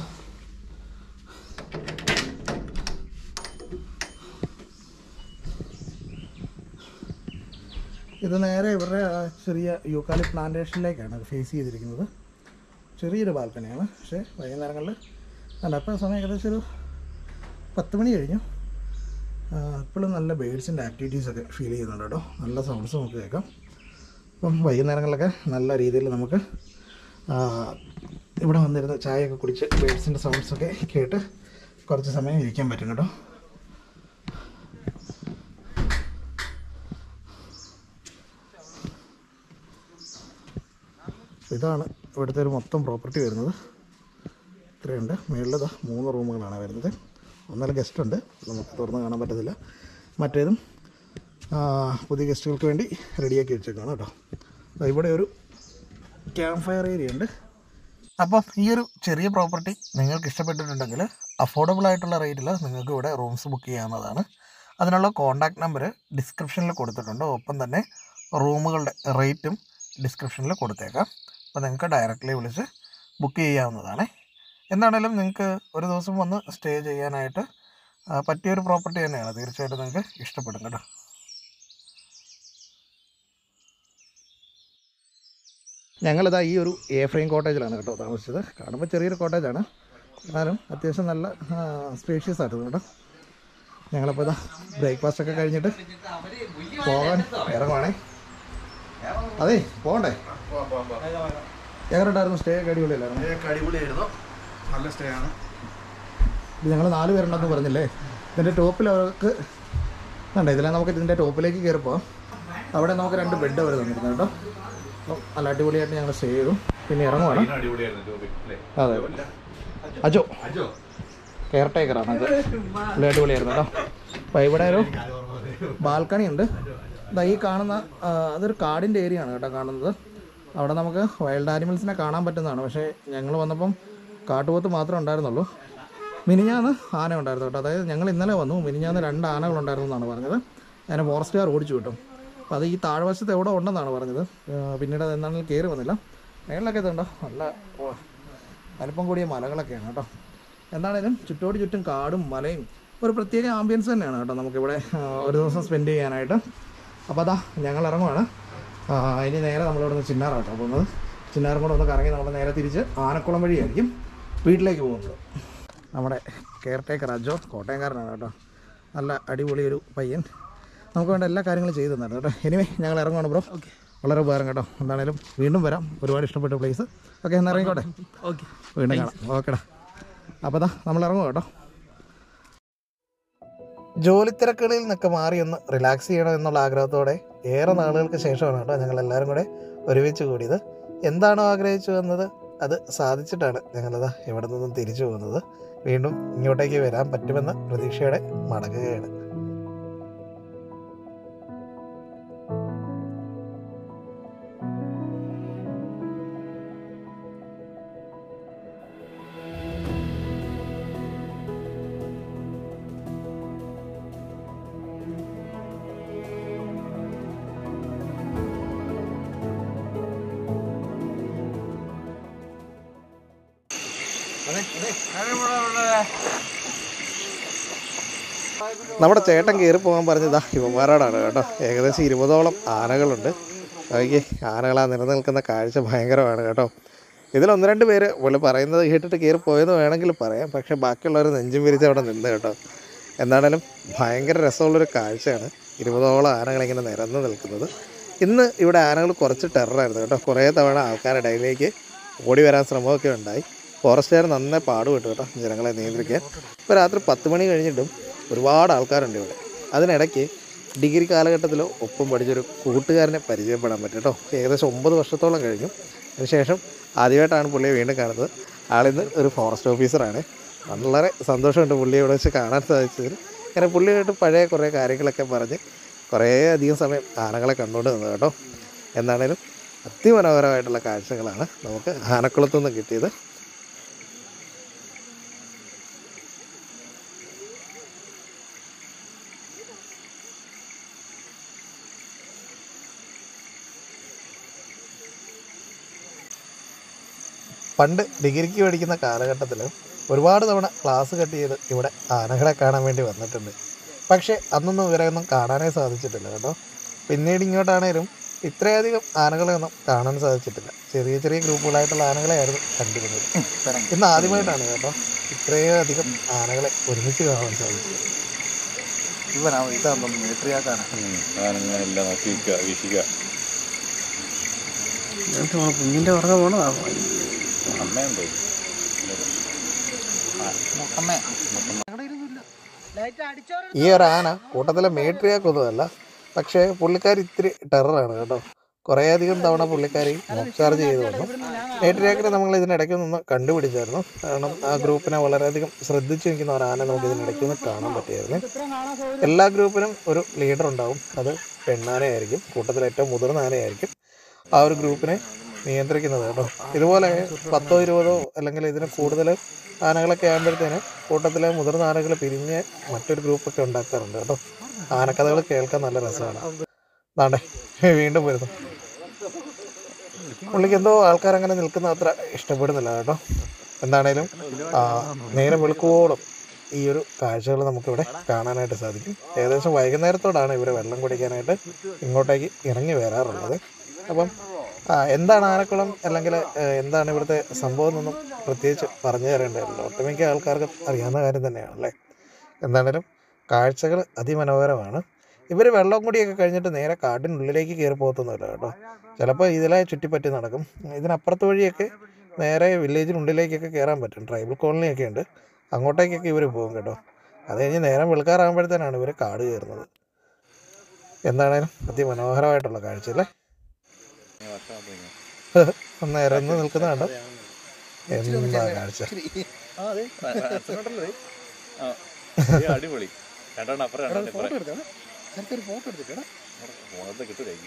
Speaker 1: ഇത് നേരെ ഇവരുടെ ആ ചെറിയ യൂക്കാലി പ്ലാന്റേഷനിലേക്കാണ് ഫേസ് ചെയ്തിരിക്കുന്നത് ചെറിയൊരു ബാൽക്കണിയാണ് പക്ഷേ വൈകുന്നേരങ്ങളിൽ അല്ല അപ്പോൾ സമയം ഏകദേശം ഒരു പത്ത് മണി കഴിഞ്ഞു ഇപ്പോഴും നല്ല ബേഡ്സിൻ്റെ ആക്ടിവിറ്റീസൊക്കെ ഫീൽ ചെയ്യുന്നുണ്ട് കേട്ടോ നല്ല സൗണ്ട്സ് നമുക്ക് കേൾക്കാം അപ്പം വൈകുന്നേരങ്ങളിലൊക്കെ നല്ല രീതിയിൽ നമുക്ക് ഇവിടെ വന്നിരുന്ന് ചായയൊക്കെ കുടിച്ച് ബേഡ്സിൻ്റെ സൗണ്ട്സൊക്കെ കേട്ട് കുറച്ച് സമയം ഇരിക്കാൻ പറ്റും കേട്ടോ ഇതാണ് ഇവിടുത്തെ ഒരു മൊത്തം പ്രോപ്പർട്ടി വരുന്നത് ഇത്രയുണ്ട് മുകളിൽ ദാ മൂന്ന് റൂമുകളാണ് വരുന്നത് ഒന്നര ഗസ്റ്റ് ഉണ്ട് നമുക്ക് തുറന്ന് കാണാൻ പറ്റത്തില്ല മറ്റേതും ആ, പുതിയ ഗസ്റ്റുകൾക്ക് വേണ്ടി റെഡിയാക്കി വെച്ചേക്കാണ് കേട്ടോ ദാ ഇവിടെ ഒരു ക്യാമ്പ് ഫയർ ഏരിയ ഉണ്ട് അപ്പം ഈ ഒരു ചെറിയ പ്രോപ്പർട്ടി നിങ്ങൾക്ക് ഇഷ്ടപ്പെട്ടിട്ടുണ്ടെങ്കിൽ അഫോർഡബിൾ ആയിട്ടുള്ള റേറ്റിൽ നിങ്ങൾക്ക് ഇവിടെ റൂംസ് ബുക്ക് ചെയ്യാവുന്നതാണ് അതിനുള്ള കോൺടാക്ട് നമ്പർ ഡിസ്ക്രിപ്ഷനിൽ കൊടുത്തിട്ടുണ്ട് ഒപ്പം തന്നെ റൂമുകളുടെ റേറ്റും ഡിസ്ക്രിപ്ഷനിൽ കൊടുത്തേക്കാം അപ്പോൾ നിങ്ങൾക്ക് ഡയറക്റ്റ്ലി വിളിച്ച് ബുക്ക് ചെയ്യാവുന്നതാണ് എന്താണേലും നിങ്ങൾക്ക് ഒരു ദിവസം വന്ന് സ്റ്റേ ചെയ്യാനായിട്ട് ആ, പറ്റിയൊരു പ്രോപ്പർട്ടി തന്നെയാണ് തീർച്ചയായിട്ടും നിങ്ങൾക്ക് ഇഷ്ടപ്പെടും കേട്ടോ ഞങ്ങളിതാ ഈ ഒരു എ ഫ്രെയിം കോട്ടേജിലാണ് കേട്ടോ താമസിച്ചത് കാണുമ്പോൾ ചെറിയൊരു കോട്ടേജാണ് എന്നാലും അത്യാവശ്യം നല്ല സ്പേഷ്യസ് ആയിരുന്നു കേട്ടോ ഞങ്ങളിപ്പോൾ ഇതാ ബ്രേക്ക്ഫാസ്റ്റ് ഒക്കെ കഴിഞ്ഞിട്ട് പോകാൻ ഇറങ്ങുവാണേ അതെ പോകണ്ടേ എങ്ങനെയുണ്ടായിരുന്നു സ്റ്റേ ഒക്കെ അടിപൊളിയല്ലായിരുന്നു
Speaker 2: അടിപൊളിയായിരുന്നു നല്ല സ്റ്റേ ആണ്
Speaker 1: ഇത് ഞങ്ങൾ നാല് പേരുണ്ടെന്ന് പറഞ്ഞില്ലേ ഇതിൻ്റെ ടോപ്പിൽ അവർക്ക് വേണ്ട ഇതിലെ നമുക്ക് ഇതിൻ്റെ ടോപ്പിലേക്ക് കയറിപ്പോൾ അവിടെ നമുക്ക് രണ്ട് ബെഡ് വരെ തന്നിരുന്നു കേട്ടോ അപ്പം നല്ല അടിപൊളിയായിട്ട് ഞങ്ങൾ സ്റ്റേ ചെയ്തു പിന്നെ ഇറങ്ങുവാണ്
Speaker 2: അടിപൊളിയായിരുന്നു ജോബി അല്ലേ
Speaker 1: അതെ അജോ
Speaker 2: അജോ
Speaker 1: കെയർ ടേക്കറാണ് അത് പുള്ളി അടിപൊളിയായിരുന്നു കേട്ടോ അപ്പോൾ ഇവിടെ ഒരു ബാൽക്കണി ഉണ്ട് ദാ ഈ കാണുന്ന ആ, അതൊരു കാടിൻ്റെ ഏരിയ ആണ് കേട്ടോ കാണുന്നത് അവിടെ നമുക്ക് വൈൽഡ് ആനിമൽസിനെ കാണാൻ പറ്റുന്നതാണ് പക്ഷേ ഞങ്ങൾ വന്നപ്പം കാട്ടുപോത്ത് മാത്രമേ ഉണ്ടായിരുന്നുള്ളൂ മിനിഞ്ഞാന്ന് ആന ഉണ്ടായിരുന്നു കേട്ടോ അതായത് ഞങ്ങൾ ഇന്നലെ വന്നു മിനിഞ്ഞാന്ന് രണ്ട് ആനകളുണ്ടായിരുന്നു എന്നാണ് പറഞ്ഞത് അതിനെ ഫോറസ്റ്റുകാർ ഓടിച്ചു കിട്ടും അപ്പോൾ അത് ഈ താഴ്വശത്ത് എവിടെ ഉണ്ടെന്നാണ് പറഞ്ഞത് ആ, പിന്നീട് അത് എന്താണെങ്കിലും കയറി വന്നില്ല മേളിലൊക്കെ ഇതുണ്ടോ നല്ല ഓ, വലിപ്പം കൂടിയ മലകളൊക്കെയാണ് കേട്ടോ എന്താണേലും ചുറ്റോട് ചുറ്റും കാടും മലയും ഒരു പ്രത്യേക ആംബിയൻസ് തന്നെയാണ് കേട്ടോ നമുക്കിവിടെ ആ, ഒരു ദിവസം സ്പെൻഡ് ചെയ്യാനായിട്ട് അപ്പോൾ അതാ ഞങ്ങൾ ഇറങ്ങുവാണ് ആ, ഇനി നേരെ നമ്മളിവിടെ നിന്ന് ചിന്നാറാണ് കേട്ടോ പോകുന്നത് ചിന്നാറും കൂടെ ഒന്ന് കറങ്ങി നമ്മൾ നേരെ തിരിച്ച് ആനക്കുളം വഴിയായിരിക്കും വീട്ടിലേക്ക് പോകുന്നത് നമ്മുടെ കെയർ ടേക്കർ അജോ കോട്ടയംകാരനാണ് കേട്ടോ നല്ല അടിപൊളി ഒരു പയ്യൻ നമുക്ക് വേണ്ട എല്ലാ കാര്യങ്ങളും ചെയ്തു തന്നായിരുന്നു കേട്ടോ എനിവേ ഞങ്ങൾ ഇറങ്ങുവാണ് ബ്രോ വളരെ ഉപകാരം കേട്ടോ എന്താണേലും വീണ്ടും വരാം ഒരുപാട് ഇഷ്ടപ്പെട്ട പ്ലേസ് ഓക്കെ എന്നാൽ ഇറങ്ങിക്കോട്ടെ
Speaker 3: ഓക്കെ
Speaker 1: വീണ്ടും കാണാം ഓക്കെടാ അപ്പോൾ ദാ നമ്മൾ ഇറങ്ങും കേട്ടോ ജോലി തിരക്കുകളിൽ നിന്നൊക്കെ മാറി ഒന്ന് റിലാക്സ് ചെയ്യണം എന്നുള്ള ആഗ്രഹത്തോടെ ഏറെ നാളുകൾക്ക് ശേഷമാണ് കേട്ടോ ഞങ്ങൾ എല്ലാവരും കൂടെ ഒരുമിച്ച് കൂടിയത് എന്താണോ ആഗ്രഹിച്ചു വന്നത് അത് സാധിച്ചിട്ടാണ് ഞങ്ങളിതാ ഇവിടെ നിന്നും തിരിച്ചു പോകുന്നത് വീണ്ടും ഇങ്ങോട്ടേക്ക് വരാൻ പറ്റുമെന്ന പ്രതീക്ഷയോടെ മടങ്ങുകയാണ് നമ്മുടെ ചേട്ടൻ കയറി പോകാൻ പറഞ്ഞതാ യുവമാരോടാണ് കേട്ടോ ഏകദേശം ഇരുപതോളം ആനകളുണ്ട് നോക്കി ആനകളാ നിലനിൽക്കുന്ന കാഴ്ച ഭയങ്കരമാണ് കേട്ടോ ഇതിൽ ഒന്ന് രണ്ട് പേര് പുള്ളി പറയുന്നത് കേട്ടിട്ട് കയറി പോയെന്ന് വേണമെങ്കിൽ പറയാം പക്ഷേ ബാക്കിയുള്ളവർ നെഞ്ചും വിരിച്ച് അവിടെ നിന്ന് കേട്ടോ എന്താണേലും ഭയങ്കര രസമുള്ളൊരു കാഴ്ചയാണ് ഇരുപതോളം ആനകൾ ഇങ്ങനെ നിരന്ന് നിൽക്കുന്നത് ഇന്ന് ഇവിടെ ആനകൾ കുറച്ച് ടെററായിരുന്നു കേട്ടോ കുറേ തവണ ആൾക്കാരുടെ ഇടയിലേക്ക് ഓടി വരാൻ ശ്രമമൊക്കെ ഉണ്ടായി ഫോറസ്റ്റുകാർ നന്നായി പാടുപെട്ടു കേട്ടോ ജനങ്ങളെ നിയന്ത്രിക്കാൻ ഇപ്പോൾ രാത്രി പത്ത് മണി കഴിഞ്ഞിട്ടും ഒരുപാട് ആൾക്കാരുണ്ട് ഇവിടെ അതിനിടയ്ക്ക് ഡിഗ്രി കാലഘട്ടത്തിൽ ഒപ്പം പഠിച്ചൊരു കൂട്ടുകാരനെ പരിചയപ്പെടാൻ പറ്റും കേട്ടോ ഏകദേശം ഒമ്പത് വർഷത്തോളം കഴിഞ്ഞു അതിനുശേഷം ആദ്യമായിട്ടാണ് പുള്ളിയെ വീണ്ടും കാണുന്നത് ആളിന്ന് ഒരു ഫോറസ്റ്റ് ഓഫീസറാണ് വളരെ സന്തോഷമുണ്ട് പുള്ളിയെ ഇവിടെ വെച്ച് കാണാൻ സാധിച്ചതിൽ അങ്ങനെ പുള്ളിയായിട്ട് പഴയ കുറേ കാര്യങ്ങളൊക്കെ പറഞ്ഞ് കുറേ അധികം സമയം ആനകളെ കണ്ടുകൊണ്ട് നിന്നത് കേട്ടോ എന്താണേലും അതിമനോഹരമായിട്ടുള്ള കാഴ്ചകളാണ് നമുക്ക് ആനക്കുളത്തു നിന്ന് കിട്ടിയത് പണ്ട് ഡിഗ്രിക്ക് പഠിക്കുന്ന കാലഘട്ടത്തിൽ ഒരുപാട് തവണ ക്ലാസ് കട്ട് ചെയ്ത് ഇവിടെ ആനകളെ കാണാൻ വേണ്ടി വന്നിട്ടുണ്ട് പക്ഷേ അന്നൊന്നും ഇവരെയൊന്നും കാണാനേ സാധിച്ചിട്ടില്ല കേട്ടോ പിന്നീട് ഇങ്ങോട്ടാണേലും ഇത്രയധികം ആനകളെയൊന്നും കാണാൻ സാധിച്ചിട്ടില്ല ചെറിയ ചെറിയ ഗ്രൂപ്പുകളായിട്ടുള്ള ആനകളെയായിരുന്നു കണ്ടിരുന്നത് ഇന്ന് ആദ്യമായിട്ടാണ് കേട്ടോ ഇത്രയും അധികം ആനകളെ ഒരുമിച്ച് കാണാൻ സാധിച്ചത് ഇവനാണ് ഇതാണെന്ന് മിലിറ്ററിയാക്കാണ്
Speaker 2: സാധനങ്ങളെല്ലാം നോക്കി നിൽക്കുക വീക്ഷിക്കുക
Speaker 3: കുഞ്ഞിന്റെ പുറകെ പോണതാ
Speaker 2: അമ്മയുണ്ട്
Speaker 1: ഈ ഒരു ആന കൂട്ടത്തിലെ മേട്രിയാക്കൊന്നുമല്ല പക്ഷേ പുള്ളിക്കാരി ഇത്തിരി ടെററാണ് കേട്ടോ കുറേയധികം തവണ പുള്ളിക്കാരി മോക്ക് ചാർജ് ചെയ്തു വന്നു മേട്രിയാക്കിനെ നമ്മൾ ഇതിനിടയ്ക്ക് നിന്ന് കണ്ടുപിടിച്ചായിരുന്നു കാരണം ആ ഗ്രൂപ്പിനെ വളരെയധികം ശ്രദ്ധിച്ചു നിൽക്കുന്ന ഒരു ആന നമുക്ക് ഇതിനിടയ്ക്ക് നിന്ന് കാണാൻ പറ്റിയായിരുന്നു എല്ലാ ഗ്രൂപ്പിനും ഒരു ലീഡർ ഉണ്ടാവും അത് പെണ്ണാനയായിരിക്കും കൂട്ടത്തിൽ ഏറ്റവും മുതിർന്ന ആനയായിരിക്കും ആ ഒരു ഗ്രൂപ്പിനെ നിയന്ത്രിക്കുന്നത് കേട്ടോ ഇതുപോലെ പത്തോ ഇരുപതോ അല്ലെങ്കിൽ ഇതിന് കൂടുതൽ ആനകളൊക്കെ ആകുമ്പോഴത്തേന് കൂട്ടത്തിലെ മുതിർന്ന ആനകൾ പിരിഞ്ഞ് മറ്റൊരു ഗ്രൂപ്പൊക്കെ ഉണ്ടാക്കാറുണ്ട് കേട്ടോ ആനക്കഥകൾ കേൾക്കാൻ നല്ല രസമാണ് നാണ്ടേ വീണ്ടും വരുന്നു പുള്ളിക്ക് എന്തോ ആൾക്കാരങ്ങനെ നിൽക്കുന്ന അത്ര ഇഷ്ടപ്പെടുന്നില്ല കേട്ടോ എന്താണേലും ആ, നേരം വെളുക്കുവോളം ഈ ഒരു കാഴ്ചകൾ നമുക്കിവിടെ കാണാനായിട്ട് സാധിക്കും ഏകദേശം വൈകുന്നേരത്തോടാണ് ഇവർ വെള്ളം കുടിക്കാനായിട്ട് ഇങ്ങോട്ടേക്ക് ഇറങ്ങി വരാറുള്ളത് അപ്പം ആ, എന്താണ് ആനക്കുളം അല്ലെങ്കിൽ ഏഹ്, എന്താണ് ഇവിടുത്തെ സംഭവം എന്നൊന്നും പ്രത്യേകിച്ച് പറഞ്ഞു തരേണ്ടതല്ലോ ഒട്ടുമിക്ക ആൾക്കാർക്കും അറിയാവുന്ന കാര്യം തന്നെയാണല്ലേ എന്താണേലും കാഴ്ചകൾ അതിമനോഹരമാണ് ഇവർ വെള്ളം കൂടിയൊക്കെ കഴിഞ്ഞിട്ട് നേരെ കാടിനുള്ളിലേക്ക് കയറി പോകത്തൊന്നുമില്ല കേട്ടോ ചിലപ്പോൾ ഇതിലെ ചുറ്റിപ്പറ്റി നടക്കും ഇതിനപ്പുറത്ത് വഴിയൊക്കെ നേരെ വില്ലേജിനുള്ളിലേക്കൊക്കെ കയറാൻ പറ്റും ട്രൈബൽ കോളനിയൊക്കെ ഉണ്ട് അങ്ങോട്ടേക്കൊക്കെ ഇവർ പോകും കേട്ടോ അത് കഴിഞ്ഞ് നേരം വെളുക്കാറാകുമ്പോഴത്തേനാണ് ഇവർ കാട് കയറുന്നത് എന്താണേലും അതിമനോഹരമായിട്ടുള്ള കാഴ്ച അല്ലേ ഒന്ന് ഇറന്ന് നിൽക്കുന്ന കണ്ടോ എന്താ കാഴ്ച
Speaker 2: അടിപൊളി രണ്ടെണ്ണം അപ്പുറം രണ്ടെണ്ണം ഇപ്പുറം ഫോണത്തെ കിട്ടൂലേക്ക്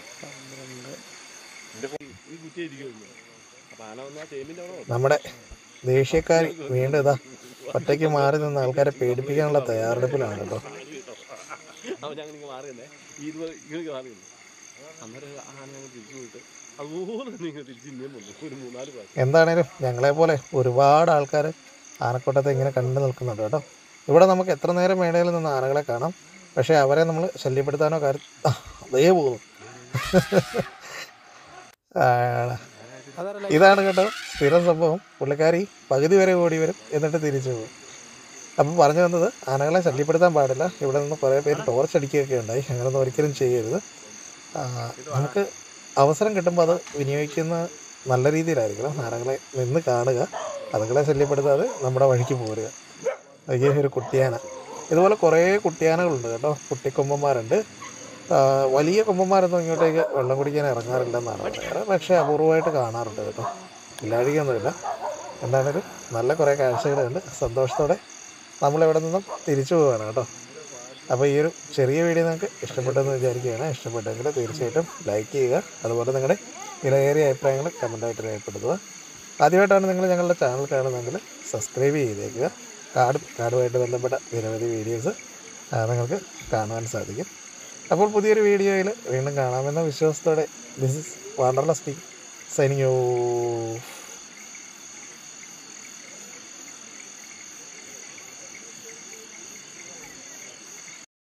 Speaker 1: നമ്മുടെ ദേഷ്യക്കാരി വീണ്ടും ഇതാ ഒറ്റയ്ക്ക് മാറി നിന്ന് ആൾക്കാരെ പേടിപ്പിക്കാനുള്ള തയ്യാറെടുപ്പിലാണ് കേട്ടോ
Speaker 3: അവൻ ഞങ്ങൾ മാറി തന്നെ ഈ ഇത് ഇങ്ങനെ മാറി നിന്നു അന്നേരം ആന ഞങ്ങൾ തിരിച്ചു പോയിട്ട് അതുപോലെ നിങ്ങൾ തിരിച്ച് ഇന്നേം വന്നു ഒരു മൂന്നാല് പ്രാവശ്യം
Speaker 1: എന്താണേലും ഞങ്ങളെ പോലെ ഒരുപാട് ആൾക്കാർ ആനക്കൂട്ടത്തെ ഇങ്ങനെ കണ്ടു നിൽക്കുന്നുണ്ട് കേട്ടോ ഇവിടെ നമുക്ക് എത്ര നേരം വേണേലും നിന്ന് ആനകളെ കാണാം പക്ഷേ അവരെ നമ്മൾ ശല്യപ്പെടുത്താനോ കാര്യം ആ, അതേ പോകുന്നു ആടാ. ഇതാണ് കേട്ടോ സ്ഥിരം സംഭവം പുള്ളിക്കാരി പകുതി വരെ ഓടി വരും എന്നിട്ട് തിരിച്ചു പോകും അപ്പം പറഞ്ഞു വന്നത് ആനകളെ ശല്യപ്പെടുത്താൻ പാടില്ല ഇവിടെ നിന്ന് കുറേ പേര് ടോർച്ച് അടിക്കുകയൊക്കെ ഉണ്ടായി അങ്ങനെയൊന്നും ഒരിക്കലും ചെയ്യരുത് ആ, നമുക്ക് അവസരം കിട്ടുമ്പോൾ അത് വിനിയോഗിക്കുന്ന നല്ല രീതിയിലായിരിക്കണം ആനകളെ നിന്ന് കാണുക അതുങ്ങളെ ശല്യപ്പെടുത്താതെ നമ്മുടെ വഴിക്ക് പോരുക അയ്യേ ഒരു കുട്ടിയാന ഇതുപോലെ കുറേ കുട്ടിയാനകളുണ്ട് കേട്ടോ കുട്ടിക്കൊമ്പന്മാരുണ്ട് ആ, വലിയ കൊമ്പന്മാരൊന്നും ഇങ്ങോട്ടേക്ക് വെള്ളം കുടിക്കാൻ ഇറങ്ങാറില്ലെന്നാണ് വേറെ പക്ഷേ അപൂർവമായിട്ട് കാണാറുണ്ട് കേട്ടോ ഇല്ലാഴിക്കൊന്നുമില്ല എന്താണേലും നല്ല കുറേ കാഴ്ചകളുണ്ട് സന്തോഷത്തോടെ നമ്മളിവിടെ നിന്നും തിരിച്ചു പോവുകയാണ് കേട്ടോ അപ്പോൾ ഈ ഒരു ചെറിയ വീഡിയോ നിങ്ങൾക്ക് ഇഷ്ടപ്പെട്ടെന്ന് വിചാരിക്കുകയാണ് ഇഷ്ടപ്പെട്ടെങ്കിൽ തീർച്ചയായിട്ടും ലൈക്ക് ചെയ്യുക അതുപോലെ നിങ്ങളുടെ വിലയേറിയ അഭിപ്രായങ്ങൾ കമൻറ്റായിട്ട് രേഖപ്പെടുത്തുക ആദ്യമായിട്ടാണ് നിങ്ങൾ ഞങ്ങളുടെ ചാനൽ കാണുന്നതെങ്കിൽ സബ്സ്ക്രൈബ് ചെയ്തേക്കുക കാർഡ് കാർഡുമായിട്ട് ബന്ധപ്പെട്ട നിരവധി വീഡിയോസ് നിങ്ങൾക്ക് കാണുവാൻ സാധിക്കും അപ്പോൾ പുതിയൊരു വീഡിയോയിൽ വീണ്ടും കാണാമെന്ന വിശ്വാസത്തോടെ this is Wonderla speak signing of